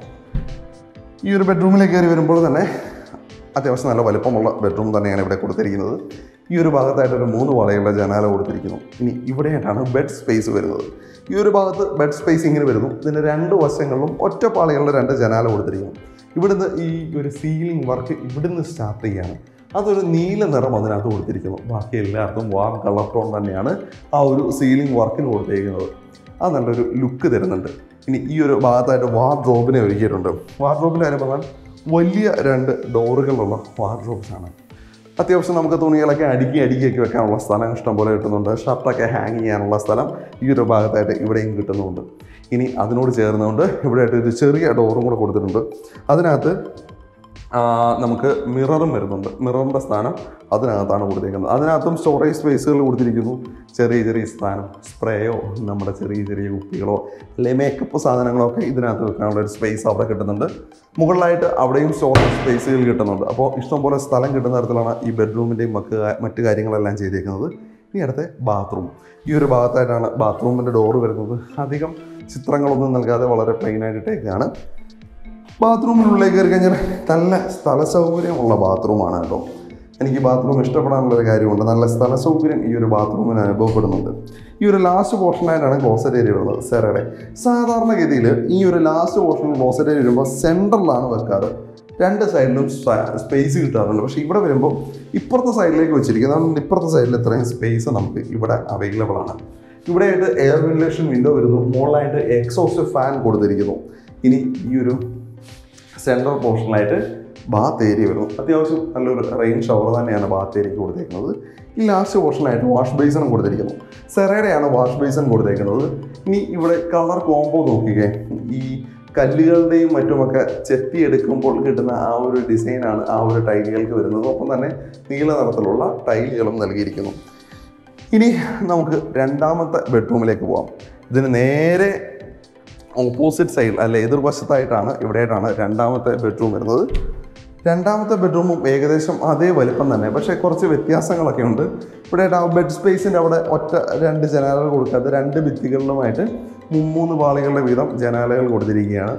ഈ ഒരു ബെഡ്റൂമിലേക്ക് കയറി വരുമ്പോൾ തന്നെ അത്യാവശ്യം നല്ല വലുപ്പമുള്ള ബെഡ്റൂം തന്നെയാണ് ഇവിടെ കൊടുത്തിരിക്കുന്നത് ഈ ഒരു ഭാഗത്തായിട്ട് ഒരു മൂന്ന് വളയുള്ള ജനാല കൊടുത്തിരിക്കുന്നു ഇനി ഇവിടെയായിട്ടാണ് ബെഡ് സ്പേസ് വരുന്നത് ഈ ഒരു ഭാഗത്ത് ബെഡ് സ്പേസ് ഇങ്ങനെ വരുന്നു ഇതിൻ്റെ രണ്ട് വശങ്ങളിലും ഒറ്റ പാളികളുടെ രണ്ട് ജനാല കൊടുത്തിരിക്കുന്നു ഇവിടുന്ന് ഈ ഒരു സീലിംഗ് വർക്ക് ഇവിടുന്ന് സ്റ്റാർട്ട് ചെയ്യാണ് അതൊരു നീല നിറം അതിനകത്ത് കൊടുത്തിരിക്കുന്നു ബാക്കി എല്ലാവർക്കും വാം കളർ ടോൺ തന്നെയാണ് ആ ഒരു സീലിംഗ് വർക്കിന് കൊടുത്തിരിക്കുന്നത് അത് നല്ലൊരു ലുക്ക് തരുന്നുണ്ട് ഇനി ഈ ഒരു ഭാഗത്തായിട്ട് വാർഡ്രോബിനെ ഒരുക്കിയിട്ടുണ്ട് വാർഡ്രോബിൻ്റെ കാര്യം പറഞ്ഞാൽ വലിയ രണ്ട് ഡോറുകളുള്ള വാർഡ്രോബ്സ് ആണ് അത്യാവശ്യം നമുക്ക് തുണികളൊക്കെ അടുക്കി അടുക്കിയൊക്കെ വെക്കാനുള്ള സ്ഥലം ഇഷ്ടംപോലെ കിട്ടുന്നുണ്ട് ഷർട്ടൊക്കെ ഹാങ് ചെയ്യാനുള്ള സ്ഥലം ഈ ഒരു ഭാഗത്തായിട്ട് ഇവിടെയും കിട്ടുന്നുണ്ട് ഇനി അതിനോട് ചേർന്നുകൊണ്ട് ഇവിടെയായിട്ട് ഒരു ചെറിയ ഡോറും കൂടെ കൊടുത്തിട്ടുണ്ട് അതിനകത്ത് ആ, നമുക്ക് മിററും വരുന്നുണ്ട് മിററിൻ്റെ സ്ഥാനം അതിനകത്താണ് കൊടുത്തിരിക്കുന്നത് അതിനകത്തും സ്റ്റോറേജ് സ്പേസുകൾ കൊടുത്തിരിക്കുന്നു ചെറിയ ചെറിയ സ്ഥാനം സ്പ്രേയോ നമ്മുടെ ചെറിയ ചെറിയ കുപ്പികളോ അല്ലെങ്കിൽ മേക്കപ്പ് സാധനങ്ങളോ ഒക്കെ ഇതിനകത്ത് വെക്കാനുള്ള ഒരു സ്പേസ് അവിടെ കിട്ടുന്നുണ്ട് മുകളിലായിട്ട് അവിടെയും സ്റ്റോറേജ് സ്പേസുകൾ കിട്ടുന്നുണ്ട് അപ്പോൾ ഇഷ്ടംപോലെ സ്ഥലം കിട്ടുന്ന തരത്തിലാണ് ഈ ബെഡ്റൂമിൻ്റെയും മറ്റ് മറ്റ് കാര്യങ്ങളെല്ലാം ചെയ്തേക്കുന്നത് ഇനി അടുത്ത ബാത്റൂം ഈ ഒരു ഭാഗത്തായിട്ടാണ് ബാത്റൂമിൻ്റെ ഡോറ് വരുന്നത് അധികം ചിത്രങ്ങളൊന്നും നൽകാതെ വളരെ പ്ലെയിൻ ആയിട്ട് ഇട്ടേക്കാണ് ബാത്റൂമിനുള്ളിലേക്ക് കയറി കഴിഞ്ഞാൽ നല്ല സ്ഥല സൗകര്യമുള്ള ബാത്റൂമാണ് കേട്ടോ എനിക്ക് ബാത്റൂം ഇഷ്ടപ്പെടാനുള്ള ഒരു കാര്യമുണ്ട് നല്ല സ്ഥല സൗകര്യം ഈ ഒരു ബാത്റൂമിന് അനുഭവപ്പെടുന്നുണ്ട് ഈ ഒരു ലാസ്റ്റ് പോർഷനായിട്ടാണ് ക്ലോസറ്റ് ഏരിയ വരുന്നത് സെറയുടെ സാധാരണഗതിയിൽ ഈ ഒരു ലാസ്റ്റ് പോർഷൻ ക്ലോസറ്റ് ഏരിയ വരുമ്പോൾ സെൻറ്ററിലാണ് വെക്കാറ് രണ്ട് സൈഡിലും സ്പേസ് കിട്ടാറുണ്ട് പക്ഷേ ഇവിടെ വരുമ്പോൾ ഇപ്പുറത്തെ സൈഡിലേക്ക് വെച്ചിരിക്കുന്നത് അതുകൊണ്ട് ഇപ്പുറത്തെ സൈഡിൽ ഇത്രയും സ്പേസ് നമുക്ക് ഇവിടെ അവൈലബിൾ ആണ് ഇവിടെയായിട്ട് എയർ വെന്റിലേഷൻ വിൻഡോ വരുന്നു മുകളിലായിട്ട് എക്സോസ്റ്റ് ഫാൻ കൊടുത്തിരിക്കുന്നു ഇനി ഈ ഒരു സെൻട്രൽ പോർഷനിലായിട്ട് ബാത്ത് ഏരിയ വരുന്നു അത്യാവശ്യം നല്ലൊരു റെയിൻ ഷവർ തന്നെയാണ് ബാത്ത് ഏരിയക്ക് കൊടുത്തേക്കുന്നത് ഈ ലാസ്റ്റ് പോർഷനായിട്ട് വാഷ് ബേസിനും കൊടുത്തിരിക്കുന്നു സെറയുടെയാണ് വാഷ് ബേസിൻ കൊടുത്തേക്കുന്നത് ഇനി ഇവിടെ കളർ കോംബോ നോക്കിക്കേ ഈ കല്ലുകളുടെയും മറ്റുമൊക്കെ ചെത്തിയെടുക്കുമ്പോൾ കിട്ടുന്ന ആ ഒരു ഡിസൈനാണ് ആ ഒരു ടൈലുകൾക്ക് വരുന്നത് ഒപ്പം തന്നെ നീല നിറത്തിലുള്ള ടൈലുകളും നൽകിയിരിക്കുന്നു ഇനി നമുക്ക് രണ്ടാമത്തെ ബെഡ്റൂമിലേക്ക് പോവാം ഇതിന് നേരെ ഓപ്പോസിറ്റ് സൈഡിൽ അല്ലെ എതിർവശത്തായിട്ടാണ് ഇവിടെയായിട്ടാണ് രണ്ടാമത്തെ ബെഡ്റൂം വരുന്നത് രണ്ടാമത്തെ ബെഡ്റൂമും ഏകദേശം അതേ വലിപ്പം തന്നെ പക്ഷേ കുറച്ച് വ്യത്യാസങ്ങളൊക്കെ ഉണ്ട് ഇവിടെ ആ ബെഡ് സ്പേസിൻ്റെ അവിടെ ഒറ്റ രണ്ട് ജനാലകൾ കൊടുക്കാതെ രണ്ട് ഭിത്തികളിലുമായിട്ട് മുമ്മൂന്ന് പാളികളുടെ വീതം ജനാലകൾ കൊടുത്തിരിക്കുകയാണ്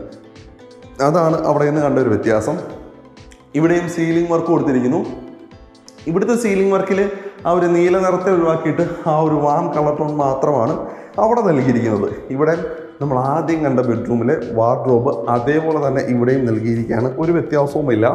അതാണ് അവിടെ നിന്ന് കണ്ട ഒരു വ്യത്യാസം ഇവിടെയും സീലിംഗ് വർക്ക് കൊടുത്തിരിക്കുന്നു ഇവിടുത്തെ സീലിംഗ് വർക്കിൽ ആ ഒരു നീല നിറത്തെ ഒഴിവാക്കിയിട്ട് ആ ഒരു വാം കളർ ടോൺ മാത്രമാണ് അവിടെ നൽകിയിരിക്കുന്നത് ഇവിടെ നമ്മൾ ആദ്യം കണ്ട ബെഡ്റൂമിലെ വാർഡ്രോബ് അതേപോലെ തന്നെ ഇവിടെയും നൽകിയിരിക്കുകയാണ് ഒരു വ്യത്യാസവുമില്ല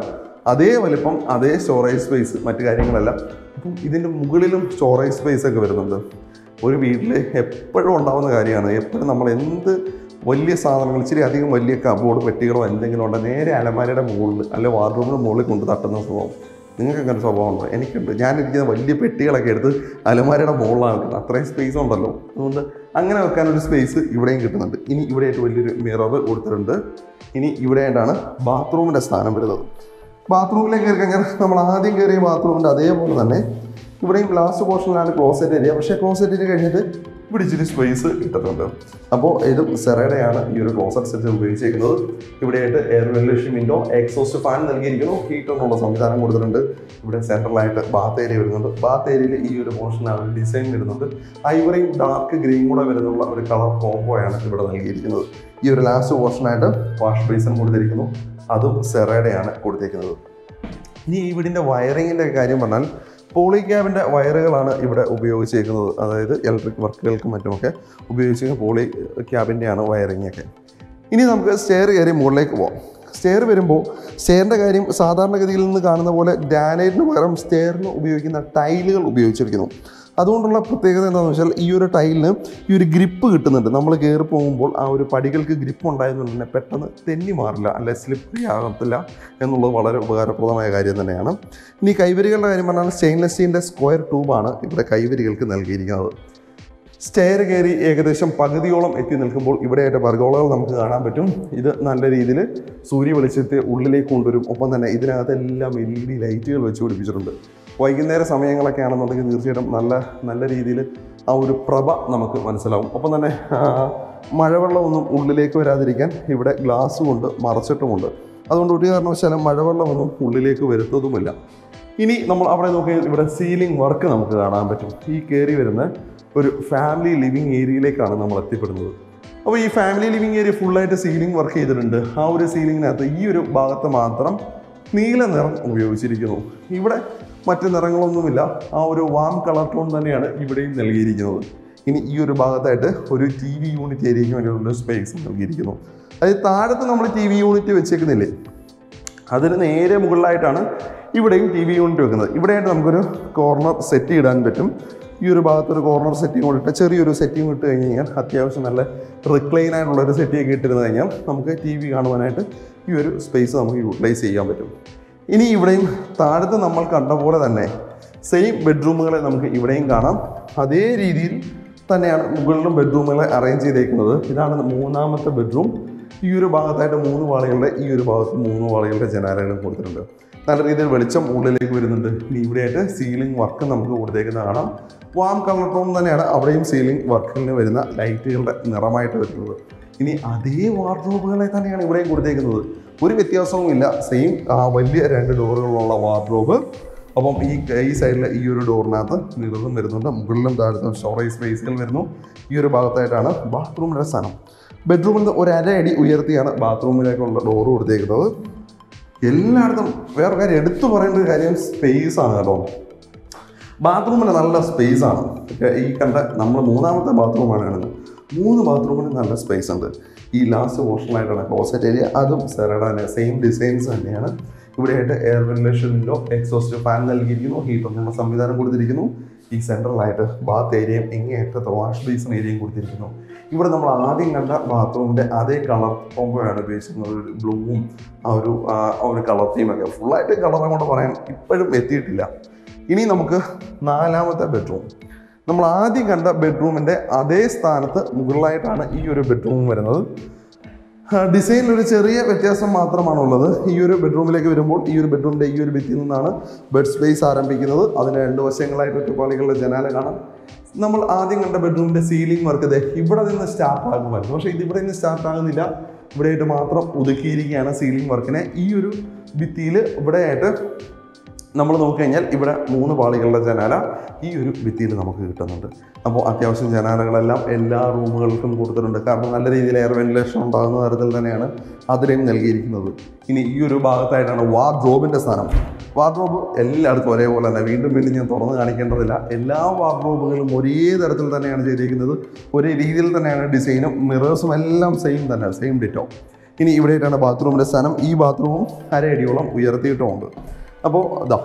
അതേ വലിപ്പം അതേ സ്റ്റോറേജ് സ്പേസ് മറ്റു കാര്യങ്ങളെല്ലാം അപ്പം ഇതിൻ്റെ മുകളിലും സ്റ്റോറേജ് സ്പേസ് ഒക്കെ വരുന്നുണ്ട് ഒരു വീട്ടിൽ എപ്പോഴും ഉണ്ടാകുന്ന കാര്യമാണ് എപ്പോഴും നമ്മൾ എന്ത് വലിയ സാധനങ്ങൾ ഇച്ചിരി അധികം വലിയ കബോർഡ് പെട്ടികളോ എന്തെങ്കിലും ഉണ്ടെങ്കിൽ നേരെ അലമാരയുടെ മുകളിൽ അല്ലെ വാർഡ്രോബിൻ്റെ മുകളിൽ കൊണ്ട് തട്ടുന്ന സ്വഭാവം നിങ്ങൾക്ക് അങ്ങനെ സ്വഭാവം ഉണ്ടോ എനിക്കുണ്ട് ഞാനിരിക്കുന്ന വലിയ പെട്ടികളൊക്കെ എടുത്ത് അലമാരയുടെ മുകളിലാണ് വെക്കുന്നത് അത്രയും സ്പേസ് ഉണ്ടല്ലോ അതുകൊണ്ട് അങ്ങനെ വെക്കാനൊരു സ്പേസ് ഇവിടെയും കിട്ടുന്നുണ്ട് ഇനി ഇവിടെയായിട്ട് വലിയൊരു മിറർ കൊടുത്തിട്ടുണ്ട് ഇനി ഇവിടെയായിട്ടാണ് ബാത്റൂമിൻ്റെ സ്ഥാനം വരുന്നത് ബാത്റൂമിലേക്ക് കയറി കഴിഞ്ഞാൽ നമ്മൾ ആദ്യം കയറിയ ബാത്റൂമിൻ്റെ അതേപോലെ തന്നെ ഇവിടെയും ലാസ്റ്റ് പോർഷനിലാണ് ക്ലോസറ്റ് ഏരിയ പക്ഷേ ക്ലോസറ്റ് ഏരിയ കഴിഞ്ഞിട്ട് ഇവിടെ ഇച്ചിരി സ്പേസ് ഇട്ടിട്ടുണ്ട് അപ്പോൾ ഇതും സെറയുടെയാണ് ഈ ഒരു ക്ലോസറ്റ് സെറ്റ് ഉപയോഗിച്ചിരിക്കുന്നത് ഇവിടെയായിട്ട് air ventilation window exhaust fan നൽകിയിരിക്കുന്നു ഹീറ്റർ എന്നുള്ള സംവിധാനം കൊടുത്തിട്ടുണ്ട് ഇവിടെ സെൻട്രലായിട്ട് ബാത്ത് ഏരിയ വരുന്നുണ്ട് ബാത്ത് ഏരിയയിൽ ഈ ഒരു പോർഷനാണ് ഡിസൈൻ വരുന്നുണ്ട് ഐവറിയും ഡാർക്ക് ഗ്രീൻ കൂടെ വരുന്നുള്ള ഒരു കളർ കോംബോയാണ് ഇവിടെ നൽകിയിരിക്കുന്നത് ഈ ഒരു ലാസ്റ്റ് പോർഷനായിട്ട് വാഷ് ബേസിൻ കൊടുത്തിരിക്കുന്നു അതും സെറയുടെയാണ് കൊടുത്തിരിക്കുന്നത് ഇനി ഈ വീടിൻ്റെ വയറിങ്ങിൻ്റെ കാര്യം പറഞ്ഞാൽ പോളി ക്യാബിൻ്റെ വയറുകളാണ് ഇവിടെ ഉപയോഗിച്ചിരിക്കുന്നത് അതായത് ഇലക്ട്രിക് വർക്കുകൾക്കും മറ്റുമൊക്കെ ഉപയോഗിച്ചിരിക്കുന്ന പോളി ക്യാബിൻ്റെയാണ് വയറിംഗ് ഒക്കെ ഇനി നമുക്ക് സ്റ്റെയർ കയറി മുകളിലേക്ക് പോകാം സ്റ്റെയർ വരുമ്പോൾ സ്റ്റെയറിൻ്റെ കാര്യം സാധാരണഗതിയിൽ നിന്ന് കാണുന്ന പോലെ ഗ്രാനൈറ്റിന് പകരം സ്റ്റെയറിന് ഉപയോഗിക്കുന്ന ടൈലുകൾ ഉപയോഗിച്ചിരിക്കുന്നു അതുകൊണ്ടുള്ള പ്രത്യേകത എന്താണെന്ന് വെച്ചാൽ ഈ ഒരു ടൈലിന് ഈ ഒരു ഗ്രിപ്പ് കിട്ടുന്നുണ്ട് നമ്മൾ കയറി പോകുമ്പോൾ ആ ഒരു പടികൾക്ക് ഗ്രിപ്പ് ഉണ്ടായതുകൊണ്ട് തന്നെ പെട്ടെന്ന് തെന്നി മാറില്ല അല്ലെ സ്ലിപ്പറി ആകത്തില്ല എന്നുള്ളത് വളരെ ഉപകാരപ്രദമായ കാര്യം തന്നെയാണ് ഇനി കൈവരികളുടെ കാര്യം പറഞ്ഞാൽ സ്റ്റെയിൻലെസ് സ്റ്റീലിൻ്റെ സ്ക്വയർ ട്യൂബാണ് ഇവിടെ കൈവരികൾക്ക് നൽകിയിരിക്കുന്നത് സ്റ്റെയർ കയറി ഏകദേശം പകുതിയോളം എത്തി നിൽക്കുമ്പോൾ ഇവിടെയായിട്ട് പർഗോളകൾ നമുക്ക് കാണാൻ പറ്റും ഇത് നല്ല രീതിയിൽ സൂര്യ വെളിച്ചത്തെ ഉള്ളിലേക്ക് കൊണ്ടുവരും ഒപ്പം തന്നെ ഇതിനകത്തെല്ലാം എൽ ഇ ഡി ലൈറ്റുകൾ വെച്ച് പിടിപ്പിച്ചിട്ടുണ്ട് വൈകുന്നേര സമയങ്ങളൊക്കെ ആണെന്നുണ്ടെങ്കിൽ തീർച്ചയായിട്ടും നല്ല നല്ല രീതിയിൽ ആ ഒരു പ്രഭ നമുക്ക് മനസ്സിലാവും ഒപ്പം തന്നെ ആ, മഴവെള്ളമൊന്നും ഉള്ളിലേക്ക് വരാതിരിക്കാൻ ഇവിടെ ഗ്ലാസ് കൊണ്ട് മറച്ചിട്ടുമുണ്ട് അതുകൊണ്ട് ഒരു കാരണവശാലും മഴവെള്ളമൊന്നും ഉള്ളിലേക്ക് വരുത്തതുമില്ല ഇനി നമ്മൾ അവിടെ നോക്കിയാൽ ഇവിടെ സീലിംഗ് വർക്ക് നമുക്ക് കാണാൻ പറ്റും ഈ കയറി വരുന്ന ഒരു ഫാമിലി ലിവിങ് ഏരിയയിലേക്കാണ് നമ്മൾ എത്തിപ്പെടുന്നത് അപ്പോൾ ഈ ഫാമിലി ലിവിങ് ഏരിയ ഫുള്ളായിട്ട് സീലിംഗ് വർക്ക് ചെയ്തിട്ടുണ്ട് ആ ഒരു സീലിങ്ങിനകത്ത് ഈ ഒരു ഭാഗത്ത് മാത്രം നീല നിറം ഉപയോഗിച്ചിരിക്കുന്നു ഇവിടെ മറ്റ് നിറങ്ങളൊന്നുമില്ല ആ ഒരു വാം കളർ ടോൺ തന്നെയാണ് ഇവിടെയും നൽകിയിരിക്കുന്നത് ഇനി ഈ ഒരു ഭാഗത്തായിട്ട് ഒരു ടി വി യൂണിറ്റ് ഏരിയയ്ക്ക് വേണ്ടിയുള്ള സ്പേസ് നൽകിയിരിക്കുന്നു അതായത് താഴത്ത് നമ്മൾ ടി വി യൂണിറ്റ് വെച്ചേക്കുന്നില്ലേ അതിന് നേരെ മുകളിലായിട്ടാണ് ഇവിടെയും ടി വി യൂണിറ്റ് വെക്കുന്നത് ഇവിടെയായിട്ട് നമുക്കൊരു കോർണർ സെറ്റ് ഇടാൻ പറ്റും ഈ ഒരു ഭാഗത്ത് ഒരു കോർണർ സെറ്റിംഗ് കൊണ്ടിട്ട് ചെറിയൊരു സെറ്റിംഗ് ഇട്ട് കഴിഞ്ഞ് കഴിഞ്ഞാൽ അത്യാവശ്യം നല്ല റിക്ലൈൻ ആയിട്ടുള്ള ഒരു സെറ്റിയൊക്കെ ഇട്ടിരുന്ന് കഴിഞ്ഞാൽ നമുക്ക് ടി വി കാണുവാനായിട്ട് ഈ ഒരു സ്പേസ് നമുക്ക് യൂട്ടിലൈസ് ചെയ്യാൻ പറ്റും ഇനി ഇവിടെയും താഴത്ത് നമ്മൾ കണ്ട പോലെ തന്നെ സെയിം ബെഡ്റൂമുകളെ നമുക്ക് ഇവിടെയും കാണാം അതേ രീതിയിൽ തന്നെയാണ് മുകളിലും ബെഡ്റൂമുകളെ അറേഞ്ച് ചെയ്തേക്കുന്നത് ഇതാണ് മൂന്നാമത്തെ ബെഡ്റൂം ഈ ഒരു ഭാഗത്തായിട്ട് മൂന്ന് വാളകളുടെ ഈ ഒരു ഭാഗത്ത് മൂന്ന് വാളകളുടെ ജനാലകളും കൊടുത്തിട്ടുണ്ട് നല്ല രീതിയിൽ വെളിച്ചം ഉള്ളിലേക്ക് വരുന്നുണ്ട് ഇനി ഇവിടെയായിട്ട് സീലിംഗ് വർക്ക് നമുക്ക് കൊടുത്തേക്കുന്ന കാണാം വാം കളർ ടോൺ തന്നെയാണ് അവിടെയും സീലിംഗ് വർക്കിന് വരുന്ന ലൈറ്റുകളുടെ നിറമായിട്ട് വരുന്നത് ഇനി അതേ വാർഡ്രോബുകളെ തന്നെയാണ് ഇവിടെയും കൊടുത്തേക്കുന്നത് ഒരു വ്യത്യാസവും ഇല്ല സെയിം ആ വലിയ രണ്ട് ഡോറുകളുള്ള വാർഡ്രോബ് അപ്പം ഈ ഈ സൈഡിൽ ഈ ഒരു ഡോറിനകത്ത് മിററും വരുന്നുണ്ട് മുകളിലും താഴത്തും സ്റ്റോറേജ് സ്പേസുകൾ വരുന്നു ഈ ഒരു ഭാഗത്തായിട്ടാണ് ബാത്റൂമിൻ്റെ സ്ഥാനം ബെഡ്റൂമിൽ നിന്ന് ഒരു അര അടി ഉയർത്തിയാണ് ബാത്റൂമിലേക്കുള്ള ഡോറ് കൊടുത്തേക്കുന്നത് എല്ലായിടത്തും വേറെ കാര്യം എടുത്തു പറയേണ്ട ഒരു കാര്യം സ്പേസ് ആണ് കേട്ടോ ബാത്റൂമിന് നല്ല സ്പേസ് ആണ് ഒക്കെ ഈ കണ്ട നമ്മൾ മൂന്നാമത്തെ ബാത്റൂമാണ് കാണുന്നത് മൂന്ന് ബാത്റൂമിന് നല്ല സ്പേസ് ഉണ്ട് ഈ ലാസ്റ്റ് പോർഷനായിട്ടാണ് ക്ലോസറ്റ് ഏരിയ അതും സെറഡാന് സെയിം ഡിസൈൻസ് തന്നെയാണ് ഇവിടെയായിട്ട് air ventilation window exhaust fan നൽകിയിരിക്കുന്നു ഹീറ്ററിനുള്ള സംവിധാനം കൊടുത്തിരിക്കുന്നു ഈ സെൻട്രലായിട്ട് ബാത്ത് ഏരിയയും എങ്ങേയറ്റത്തെ വാഷ് ബേസിൻ ഏരിയയും കൊടുത്തിരിക്കുന്നു ഇവിടെ നമ്മൾ ആദ്യം കണ്ട ബാത്റൂമിൻ്റെ അതേ കളർ കോമ്പോയാണ് ഉപയോഗിച്ചിരുന്നത് ഒരു ബ്ലൂവും ആ ഒരു ആ ഒരു കളർ തീമൊക്കെ ഫുള്ളായിട്ട് കളർ അങ്ങോട്ട് പറയാൻ ഇപ്പോഴും എത്തിയിട്ടില്ല ഇനി നമുക്ക് നാലാമത്തെ ബെഡ്റൂം നമ്മൾ ആദ്യം കണ്ട ബെഡ്റൂമിൻ്റെ അതേ സ്ഥാനത്ത് മുകളിലായിട്ടാണ് ഈ ഒരു ബെഡ്റൂം വരുന്നത് ഡിസൈനിൽ ഒരു ചെറിയ വ്യത്യാസം മാത്രമാണുള്ളത് ഈ ഒരു ബെഡ്റൂമിലേക്ക് വരുമ്പോൾ ഈ ഒരു ബെഡ്റൂമിൻ്റെ ഈ ഒരു ഭിത്തിയിൽ നിന്നാണ് ബെഡ് സ്പേസ് ആരംഭിക്കുന്നത് അതിന് രണ്ട് വശങ്ങളായിട്ട് ഒറ്റപ്പാളികളുടെ ജനാല കാണാം നമ്മൾ ആദ്യം കണ്ട ബെഡ്റൂമിൻ്റെ സീലിംഗ് വർക്ക് ഇത് ഇവിടെ നിന്ന് സ്റ്റാർട്ട് ആകുമായിരുന്നു പക്ഷേ ഇത് ഇവിടെ നിന്ന് സ്റ്റാർട്ട് ആകുന്നില്ല ഇവിടെയായിട്ട് മാത്രം ഒതുക്കിയിരിക്കുകയാണ് സീലിംഗ് വർക്കിനെ ഈ ഒരു ഭിത്തിയിൽ ഇവിടെയായിട്ട് നമ്മൾ നോക്കിക്കഴിഞ്ഞാൽ ഇവിടെ മൂന്ന് പാളികളുടെ ജനാല ഈ ഒരു ഭിത്തിയിൽ നമുക്ക് കിട്ടുന്നുണ്ട് അപ്പോൾ അത്യാവശ്യം ജനാലകളെല്ലാം എല്ലാ റൂമുകൾക്കും കൊടുത്തിട്ടുണ്ട് കാരണം നല്ല രീതിയിൽ എയർ വെന്റിലേഷൻ ഉണ്ടാകുന്ന തരത്തിൽ തന്നെയാണ് അതിനെയും നൽകിയിരിക്കുന്നത് ഇനി ഈ ഒരു ഭാഗത്തായിട്ടാണ് വാർഡ്രോബിൻ്റെ സ്ഥാനം വാർഡ്രോബ് എല്ലായിടത്തും ഒരേപോലെ തന്നെ വീണ്ടും വീണ്ടും ഞാൻ തുറന്ന് കാണിക്കേണ്ടതില്ല എല്ലാ വാർഡ്രോബുകളും ഒരേ തരത്തിൽ തന്നെയാണ് ചെയ്തിരിക്കുന്നത് ഒരേ രീതിയിൽ തന്നെയാണ് ഡിസൈനും മിറേഴ്സും എല്ലാം സെയിം തന്നെ സെയിം ഡിറ്റോ ഇനി ഇവിടെയായിട്ടാണ് ബാത്റൂമിൻ്റെ സ്ഥാനം ഈ ബാത്റൂമും അരയടിയോളം ഉയർത്തിയിട്ടുമുണ്ട് അപ്പോൾ ഇതാ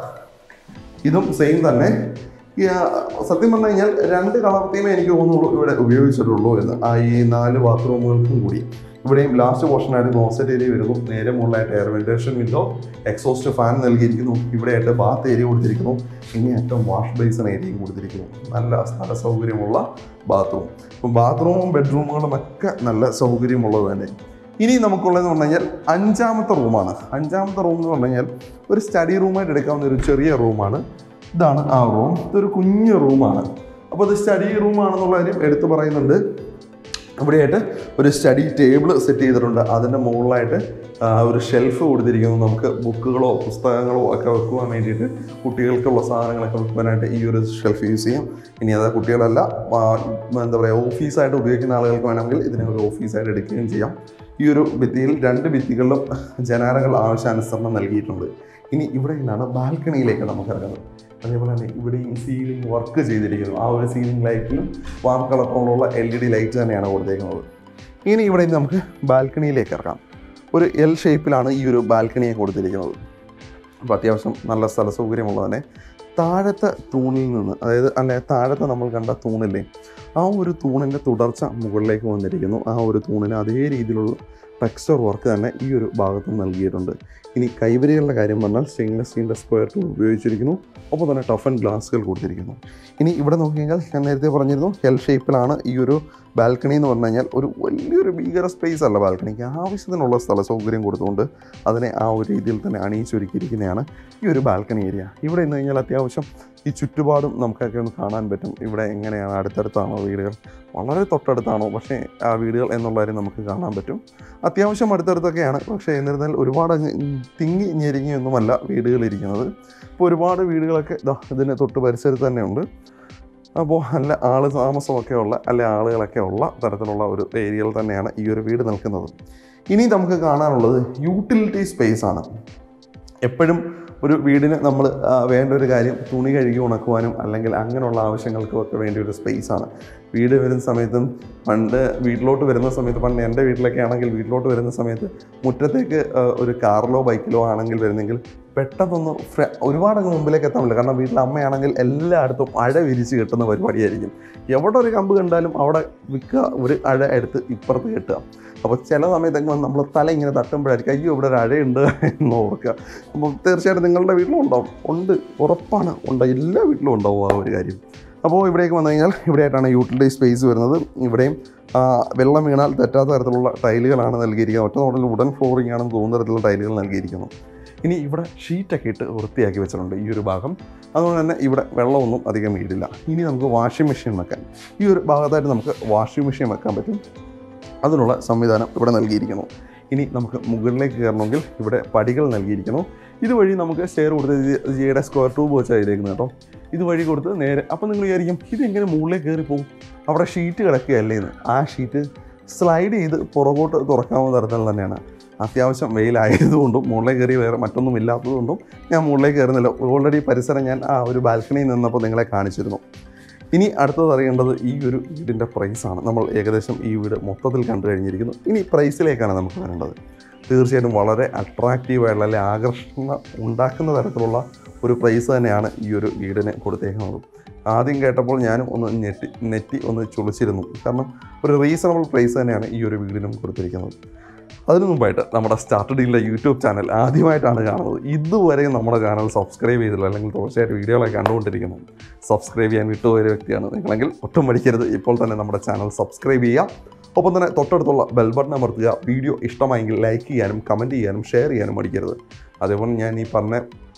ഇതും സെയിം തന്നെ ഈ, ആ, സത്യം പറഞ്ഞു കഴിഞ്ഞാൽ രണ്ട് കളർ തീമേ എനിക്ക് തോന്നുള്ളൂ ഇവിടെ ഉപയോഗിച്ചിട്ടുള്ളൂ എന്ന് ആ ഈ നാല് ബാത്റൂമുകൾക്കും കൂടി ഇവിടെയും ലാസ്റ്റ് പോർഷനായിട്ട് ക്ലോസറ്റ് ഏരിയ വരുന്നു നേരെ മുകളിലായിട്ട് air ventilation window exhaust fan നൽകിയിരിക്കുന്നു ഇവിടെയായിട്ട് ബാത്ത് ഏരിയ കൊടുത്തിരിക്കുന്നു ഇങ്ങേയറ്റം വാഷ് ബേസിൻ ഏരിയയും കൊടുത്തിരിക്കുന്നു നല്ല സ്ഥല സൗകര്യമുള്ള ബാത്റൂം അപ്പം ബാത്റൂമും ബെഡ്റൂമുകളും ഒക്കെ നല്ല സൗകര്യമുള്ളത് തന്നെ ഇനി നമുക്കുള്ളതെന്ന് പറഞ്ഞു കഴിഞ്ഞാൽ അഞ്ചാമത്തെ റൂമാണ് അഞ്ചാമത്തെ റൂം എന്ന് പറഞ്ഞു കഴിഞ്ഞാൽ ഒരു സ്റ്റഡി റൂമായിട്ട് എടുക്കാവുന്ന ഒരു ചെറിയ റൂമാണ് ഇതാണ് ആ റൂം ഇതൊരു കുഞ്ഞു റൂമാണ് അപ്പോൾ ഇത് സ്റ്റഡി റൂമാണെന്നുള്ള കാര്യം എടുത്തു പറയുന്നുണ്ട് ഇവിടെയായിട്ട് ഒരു സ്റ്റഡി ടേബിൾ സെറ്റ് ചെയ്തിട്ടുണ്ട് അതിൻ്റെ മുകളിലായിട്ട് ആ, ഒരു ഷെൽഫ് കൊടുത്തിരിക്കുന്നു നമുക്ക് ബുക്കുകളോ പുസ്തകങ്ങളോ ഒക്കെ വെക്കുവാൻ വേണ്ടിയിട്ട് കുട്ടികൾക്കുള്ള സാധനങ്ങളൊക്കെ വെക്കുവാനായിട്ട് ഈ ഒരു ഷെൽഫ് യൂസ് ചെയ്യും ഇനി അത് കുട്ടികളല്ല ആ, എന്താ പറയുക ഓഫീസായിട്ട് ഉപയോഗിക്കുന്ന ആളുകൾക്ക് വേണമെങ്കിൽ ഇതിനെ ഒരു ഓഫീസായിട്ട് എടുക്കുകയും ചെയ്യാം ഈ ഒരു ഭിത്തിയിൽ രണ്ട് ഭിത്തികളിലും ജനാലകൾ ആവശ്യാനുസരണം നൽകിയിട്ടുണ്ട് ഇനി ഇവിടെ നിന്നാണ് ബാൽക്കണിയിലേക്ക് നമുക്ക് ഇറങ്ങുന്നത് അതേപോലെ തന്നെ ഇവിടെയും സീലിംഗ് വർക്ക് ചെയ്തിരിക്കുന്നു ആ ഒരു സീലിംഗ് ലൈറ്റിലും വാം കളറോടുള്ള എൽ ഇ ഡി ലൈറ്റ് തന്നെയാണ് കൊടുത്തേക്കുന്നത് ഇനി ഇവിടെ നിന്ന് നമുക്ക് ബാൽക്കണിയിലേക്ക് ഇറങ്ങാം ഒരു എൽ ഷേപ്പിലാണ് ഈ ഒരു ബാൽക്കണിയെ കൊടുത്തിരിക്കുന്നത് അപ്പോൾ അത്യാവശ്യം നല്ല സ്ഥല സൗകര്യമുള്ളത് തന്നെ താഴത്തെ തൂണിൽ നിന്ന് അതായത് അല്ലെ താഴത്തെ നമ്മൾ കണ്ട തൂണില്ലേ ആ ഒരു തൂണിൻ്റെ തുടർച്ച മുകളിലേക്ക് വന്നിരിക്കുന്നു ആ ഒരു തൂണിന് അതേ രീതിയിലുള്ള ടെക്സ്ചർ വർക്ക് തന്നെ ഈ ഒരു ഭാഗത്ത് നൽകിയിട്ടുണ്ട് ഇനി കൈവരികളുടെ കാര്യം പറഞ്ഞാൽ സ്റ്റെയിൻലെസ് സ്റ്റീലിൻ്റെ സ്ക്വയർ ടൂൾ ഉപയോഗിച്ചിരിക്കുന്നു ഒപ്പം തന്നെ ടഫൻ ഗ്ലാസുകൾ കൊടുത്തിരിക്കുന്നു ഇനി ഇവിടെ നോക്കിക്കഴിഞ്ഞാൽ ഞാൻ നേരത്തെ പറഞ്ഞിരുന്നു എൽ ഷേപ്പിലാണ് ഈ ഒരു ബാൽക്കണി എന്ന് പറഞ്ഞു കഴിഞ്ഞാൽ ഒരു വലിയൊരു ഭീകര സ്പേസ് അല്ല ബാൽക്കണിക്ക് ആവശ്യത്തിനുള്ള സ്ഥല സൗകര്യം കൊടുത്തുകൊണ്ട് അതിനെ ആ ഒരു രീതിയിൽ തന്നെ അണിയിച്ചൊരുക്കിയിരിക്കുന്നതാണ് ഈ ഒരു ബാൽക്കണി ഏരിയ ഇവിടെ നിന്ന് കഴിഞ്ഞാൽ അത്യാവശ്യം ഈ ചുറ്റുപാടും നമുക്കൊക്കെ ഒന്ന് കാണാൻ പറ്റും ഇവിടെ എങ്ങനെയാണ് അടുത്തടുത്താണോ വീടുകൾ വളരെ തൊട്ടടുത്താണോ പക്ഷേ ആ വീടുകൾ എന്നുള്ള കാര്യം നമുക്ക് കാണാൻ പറ്റും അത്യാവശ്യം അടുത്തടുത്തൊക്കെയാണ് പക്ഷേ എന്നിരുന്നാൽ ഒരുപാട് അങ്ങ് തിങ്ങി ഞെരുങ്ങിയൊന്നുമല്ല വീടുകൾ ഇരിക്കുന്നത് ഇപ്പോൾ ഒരുപാട് വീടുകളൊക്കെ ദാ ഇതിന് തൊട്ട് പരിസരത്ത് തന്നെ ഉണ്ട് അപ്പോൾ നല്ല ആൾ താമസമൊക്കെ ഉള്ള അല്ലെ ആളുകളൊക്കെ ഉള്ള തരത്തിലുള്ള ഒരു ഏരിയയിൽ തന്നെയാണ് ഈ ഒരു വീട് നിൽക്കുന്നത് ഇനി നമുക്ക് കാണാനുള്ളത് യൂട്ടിലിറ്റി സ്പേസ് ആണ് എപ്പോഴും ഒരു വീടിന് നമ്മൾ വേണ്ട ഒരു കാര്യം തുണി കഴുകി ഉണക്കുവാനും അല്ലെങ്കിൽ അങ്ങനെയുള്ള ആവശ്യങ്ങൾക്കും ഒക്കെ വേണ്ടി ഒരു സ്പേസ് ആണ് വീട് വരുന്ന സമയത്തും പണ്ട് വീട്ടിലോട്ട് വരുന്ന സമയത്ത് പണ്ട് എൻ്റെ വീട്ടിലൊക്കെ ആണെങ്കിൽ വീട്ടിലോട്ട് വരുന്ന സമയത്ത് മുറ്റത്തേക്ക് ആ, ഒരു കാറിലോ ബൈക്കിലോ ആണെങ്കിൽ വരുന്നെങ്കിൽ പെട്ടെന്നൊന്ന് ഫ്ര ഒരുപാട് അങ്ങ് മുമ്പിലേക്ക് എത്താൻ പറ്റില്ല കാരണം വീട്ടിലെ അമ്മയാണെങ്കിൽ എല്ലായിടത്തും അഴ വിരിച്ച് കെട്ടുന്ന പരിപാടിയായിരിക്കും എവിടെ ഒരു കമ്പ് കണ്ടാലും അവിടെ വിൽക്കുക ഒരു അഴ എടുത്ത് ഇപ്പുറത്ത് കെട്ടുക അപ്പോൾ ചില സമയത്തൊക്കെ വന്ന് നമ്മൾ തല ഇങ്ങനെ തട്ടുമ്പോഴായിരിക്കും അയ്യോ ഇവിടെ ഒരു അഴയുണ്ട് എന്ന് ഓർക്കുക അപ്പോൾ തീർച്ചയായിട്ടും നിങ്ങളുടെ വീട്ടിലും ഉണ്ടാവും ഉണ്ട് ഉറപ്പാണ് ഉണ്ട് എല്ലാ വീട്ടിലും ഉണ്ടാവും ആ ഒരു കാര്യം അപ്പോൾ ഇവിടേക്ക് വന്നു കഴിഞ്ഞാൽ ഇവിടെയായിട്ടാണ് യൂട്ടിലിറ്റി സ്പേസ് വരുന്നത് ഇവിടെയും ആ, വെള്ളം വീണാൽ തെറ്റാത്ത തരത്തിലുള്ള ടൈലുകളാണ് നൽകിയിരിക്കുന്നത് ഒറ്റ നോട്ടിൽ ഉടൻ ഫ്ലോറിംഗ് ആണെന്ന് തോന്നുന്ന തരത്തിലുള്ള ടൈലുകൾ നൽകിയിരിക്കുന്നു ഇനി ഇവിടെ ഷീറ്റൊക്കെ ഇട്ട് വൃത്തിയാക്കി വെച്ചിട്ടുണ്ട് ഈ ഒരു ഭാഗം അതുകൊണ്ട് തന്നെ ഇവിടെ വെള്ളമൊന്നും അധികം വീടില്ല ഇനി നമുക്ക് വാഷിംഗ് മെഷീൻ വെക്കാൻ ഈ ഒരു ഭാഗത്തായിട്ട് നമുക്ക് വാഷിംഗ് മെഷീൻ വെക്കാൻ പറ്റും അതിനുള്ള സംവിധാനം ഇവിടെ നൽകിയിരിക്കുന്നു ഇനി നമുക്ക് മുകളിലേക്ക് കയറണമെങ്കിൽ ഇവിടെ പടികൾ നൽകിയിരിക്കുന്നു ഇതുവഴി നമുക്ക് സ്റ്റെയർ കൊടുത്ത് ജി- ജിയുടെ സ്ക്വയർ ട്യൂബ് വെച്ചാണ് ചെയ്തേക്കുന്നത് കേട്ടോ ഇതുവഴി കൊടുത്ത് നേരെ അപ്പം നിങ്ങൾ വിചാരിക്കും ഇതെങ്ങനെ മുകളിലേക്ക് കയറി പോകും അവിടെ ഷീറ്റ് കിടക്കുകയല്ലേ എന്ന് ആ ഷീറ്റ് സ്ലൈഡ് ചെയ്ത് പുറകോട്ട് തുറക്കാവുന്ന തരത്തിൽ തന്നെയാണ് അത്യാവശ്യം വെയിലായതുകൊണ്ടും മുകളിലേക്ക് കയറി വേറെ മറ്റൊന്നും ഇല്ലാത്തതുകൊണ്ടും ഞാൻ മുകളിലേക്ക് കയറുന്നില്ല ഓൾറെഡി പരിസരം ഞാൻ ആ ഒരു ബാൽക്കണിയിൽ നിന്നപ്പോൾ നിങ്ങളെ കാണിച്ചിരുന്നു ഇനി അടുത്തത് അറിയേണ്ടത് ഈ ഒരു വീടിൻ്റെ പ്രൈസാണ് നമ്മൾ ഏകദേശം ഈ വീട് മൊത്തത്തിൽ കണ്ടു കഴിഞ്ഞിരിക്കുന്നു ഇനി പ്രൈസിലേക്കാണ് നമുക്ക് വരേണ്ടത് തീർച്ചയായിട്ടും വളരെ അട്രാക്റ്റീവായിട്ടുള്ള അല്ലെങ്കിൽ ആകർഷണം ഉണ്ടാക്കുന്ന തരത്തിലുള്ള ഒരു പ്രൈസ് തന്നെയാണ് ഈ ഒരു വീടിന് കൊടുത്തേക്കുന്നത് ആദ്യം കേട്ടപ്പോൾ ഞാനും ഒന്ന് ഞെട്ടി നെറ്റി ഒന്ന് ചുളിച്ചിരുന്നു കാരണം ഒരു റീസണബിൾ പ്രൈസ് തന്നെയാണ് ഈ ഒരു വീടിനും കൊടുത്തിരിക്കുന്നത് അതിനു മുമ്പായിട്ട് നമ്മുടെ സ്റ്റാർട്ട് ഡീലിലെ യൂട്യൂബ് ചാനൽ ആദ്യമായിട്ടാണ് കാണുന്നത് ഇതുവരെ നമ്മുടെ ചാനൽ സബ്സ്ക്രൈബ് ചെയ്തില്ല അല്ലെങ്കിൽ തുടർച്ചയായിട്ട് വീഡിയോകളൊക്കെ കണ്ടുകൊണ്ടിരിക്കുന്നു സബ്സ്ക്രൈബ് ചെയ്യാൻ വിട്ടുപോയ ഒരു വ്യക്തിയാണ് നിങ്ങളെങ്കിൽ ഒട്ടും മടിക്കരുത് ഇപ്പോൾ തന്നെ നമ്മുടെ ചാനൽ സബ്സ്ക്രൈബ് ചെയ്യുക ഒപ്പം തന്നെ തൊട്ടടുത്തുള്ള ബെൽ ബട്ടൺ അമർത്തുക വീഡിയോ ഇഷ്ടമായെങ്കിൽ ലൈക്ക് ചെയ്യാനും കമൻറ്റ് ചെയ്യാനും ഷെയർ ചെയ്യാനും മടിക്കരുത് അതേപോലെ ഞാൻ ഈ പറഞ്ഞ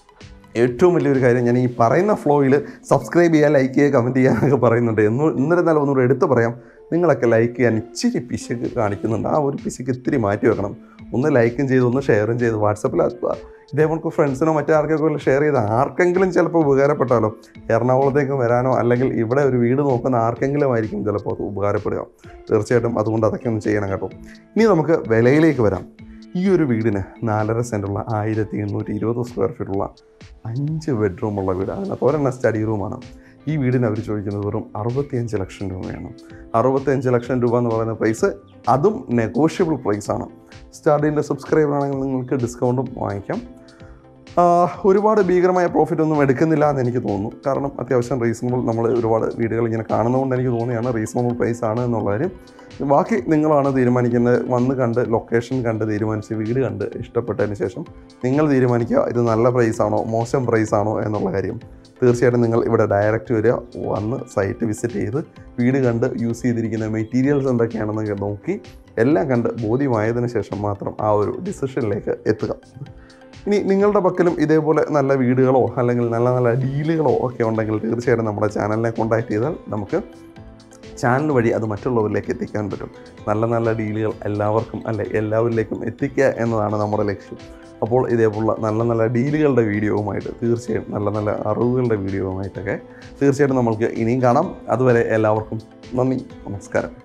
ഏറ്റവും വലിയൊരു കാര്യം ഞാൻ ഈ പറയുന്ന ഫ്ലോയിൽ സബ്സ്ക്രൈബ് ചെയ്യുക ലൈക്ക് ചെയ്യുക കമൻറ്റ് ചെയ്യാനൊക്കെ പറയുന്നുണ്ട് എന്ന് എന്നിരുന്നാലും ഒന്നുകൂടെ എടുത്തു പറയാം നിങ്ങളൊക്കെ ലൈക്ക് ചെയ്യാൻ ഇച്ചിരി പിശക് കാണിക്കുന്നുണ്ട് ആ ഒരു പിശക് ഇത്തിരി മാറ്റി വെക്കണം ഒന്ന് ലൈക്കും ചെയ്ത് ഒന്ന് ഷെയറും ചെയ്ത് വാട്സപ്പിൽ ഇതേപോലെ ഫ്രണ്ട്സിനോ മറ്റാർക്കൊക്കെ ഷെയർ ചെയ്ത് ആർക്കെങ്കിലും ചിലപ്പോൾ ഉപകാരപ്പെട്ടാലോ എറണാകുളത്തേക്ക് വരാനോ അല്ലെങ്കിൽ ഇവിടെ ഒരു വീട് നോക്കുന്ന ആർക്കെങ്കിലും ആയിരിക്കും ചിലപ്പോൾ അത് ഉപകാരപ്പെടുക തീർച്ചയായിട്ടും അതുകൊണ്ട് അതൊക്കെ ഒന്ന് ചെയ്യണം കേട്ടോ ഇനി നമുക്ക് വിലയിലേക്ക് വരാം ഈ ഒരു വീടിന് നാലര സെൻറ്റുള്ള ആയിരത്തി എണ്ണൂറ്റി ഇരുപത് സ്ക്വയർ ഫീറ്റുള്ള അഞ്ച് ബെഡ്റൂമുള്ള വീട് അതിനകത്ത് ഒരെണ്ണം സ്റ്റഡി റൂമാണ് ഈ വീടിന് അവർ ചോദിക്കുന്നത് വെറും അറുപത്തിയഞ്ച് ലക്ഷം രൂപയാണ് അറുപത്തിയഞ്ച് ലക്ഷം രൂപ എന്ന് പറയുന്ന പ്രൈസ് അതും നെഗോഷ്യബിൾ പ്രൈസാണ് സ്റ്റാർഡിൻ്റെ സബ്സ്ക്രൈബർ ആണെങ്കിൽ നിങ്ങൾക്ക് ഡിസ്കൗണ്ടും വാങ്ങിക്കാം ആ, ഒരുപാട് ഭീകരമായ പ്രോഫിറ്റ് ഒന്നും എടുക്കുന്നില്ല എന്ന് എനിക്ക് തോന്നുന്നു കാരണം അത്യാവശ്യം റീസണബിൾ നമ്മൾ ഒരുപാട് വീടുകൾ ഇങ്ങനെ കാണുന്നതുകൊണ്ട് എനിക്ക് തോന്നിയാണ് റീസണബിൾ പ്രൈസ് ആണ് എന്നുള്ള കാര്യം ബാക്കി നിങ്ങളാണ് തീരുമാനിക്കുന്നത് വന്ന് കണ്ട് ലൊക്കേഷൻ കണ്ട് തീരുമാനിച്ച് വീട് കണ്ട് ഇഷ്ടപ്പെട്ടതിന് ശേഷം നിങ്ങൾ തീരുമാനിക്കുക ഇത് നല്ല പ്രൈസ് ആണോ മോശം പ്രൈസ് ആണോ എന്നുള്ള കാര്യം തീർച്ചയായിട്ടും നിങ്ങൾ ഇവിടെ ഡയറക്റ്റ് വരിക വന്ന് സൈറ്റ് വിസിറ്റ് ചെയ്ത് വീട് കണ്ട് യൂസ് ചെയ്തിരിക്കുന്ന മെറ്റീരിയൽസ് എന്തൊക്കെയാണെന്നൊക്കെ നോക്കി എല്ലാം കണ്ട് ബോധ്യമായതിനു ശേഷം മാത്രം ആ ഒരു ഡിസിഷനിലേക്ക് എത്തുക ഇനി നിങ്ങളുടെ പക്കലും ഇതേപോലെ നല്ല വീടുകളോ അല്ലെങ്കിൽ നല്ല നല്ല ഡീലുകളോ ഒക്കെ ഉണ്ടെങ്കിൽ തീർച്ചയായിട്ടും നമ്മുടെ ചാനലിനെ കോൺടാക്ട് ചെയ്താൽ നമുക്ക് ചാനൽ വഴി അത് മറ്റുള്ളവരിലേക്ക് എത്തിക്കാൻ പറ്റും നല്ല നല്ല ഡീലുകൾ എല്ലാവർക്കും അല്ലെ എല്ലാവരിലേക്കും എത്തിക്കുക എന്നതാണ് നമ്മുടെ ലക്ഷ്യം അപ്പോൾ ഇതേപോലുള്ള നല്ല നല്ല ഡീലുകളുടെ വീഡിയോവുമായിട്ട് തീർച്ചയായും നല്ല നല്ല അറിവുകളുടെ വീഡിയോവുമായിട്ടൊക്കെ തീർച്ചയായിട്ടും നമ്മൾക്ക് ഇനിയും കാണാം അതുവരെ എല്ലാവർക്കും നന്ദി നമസ്കാരം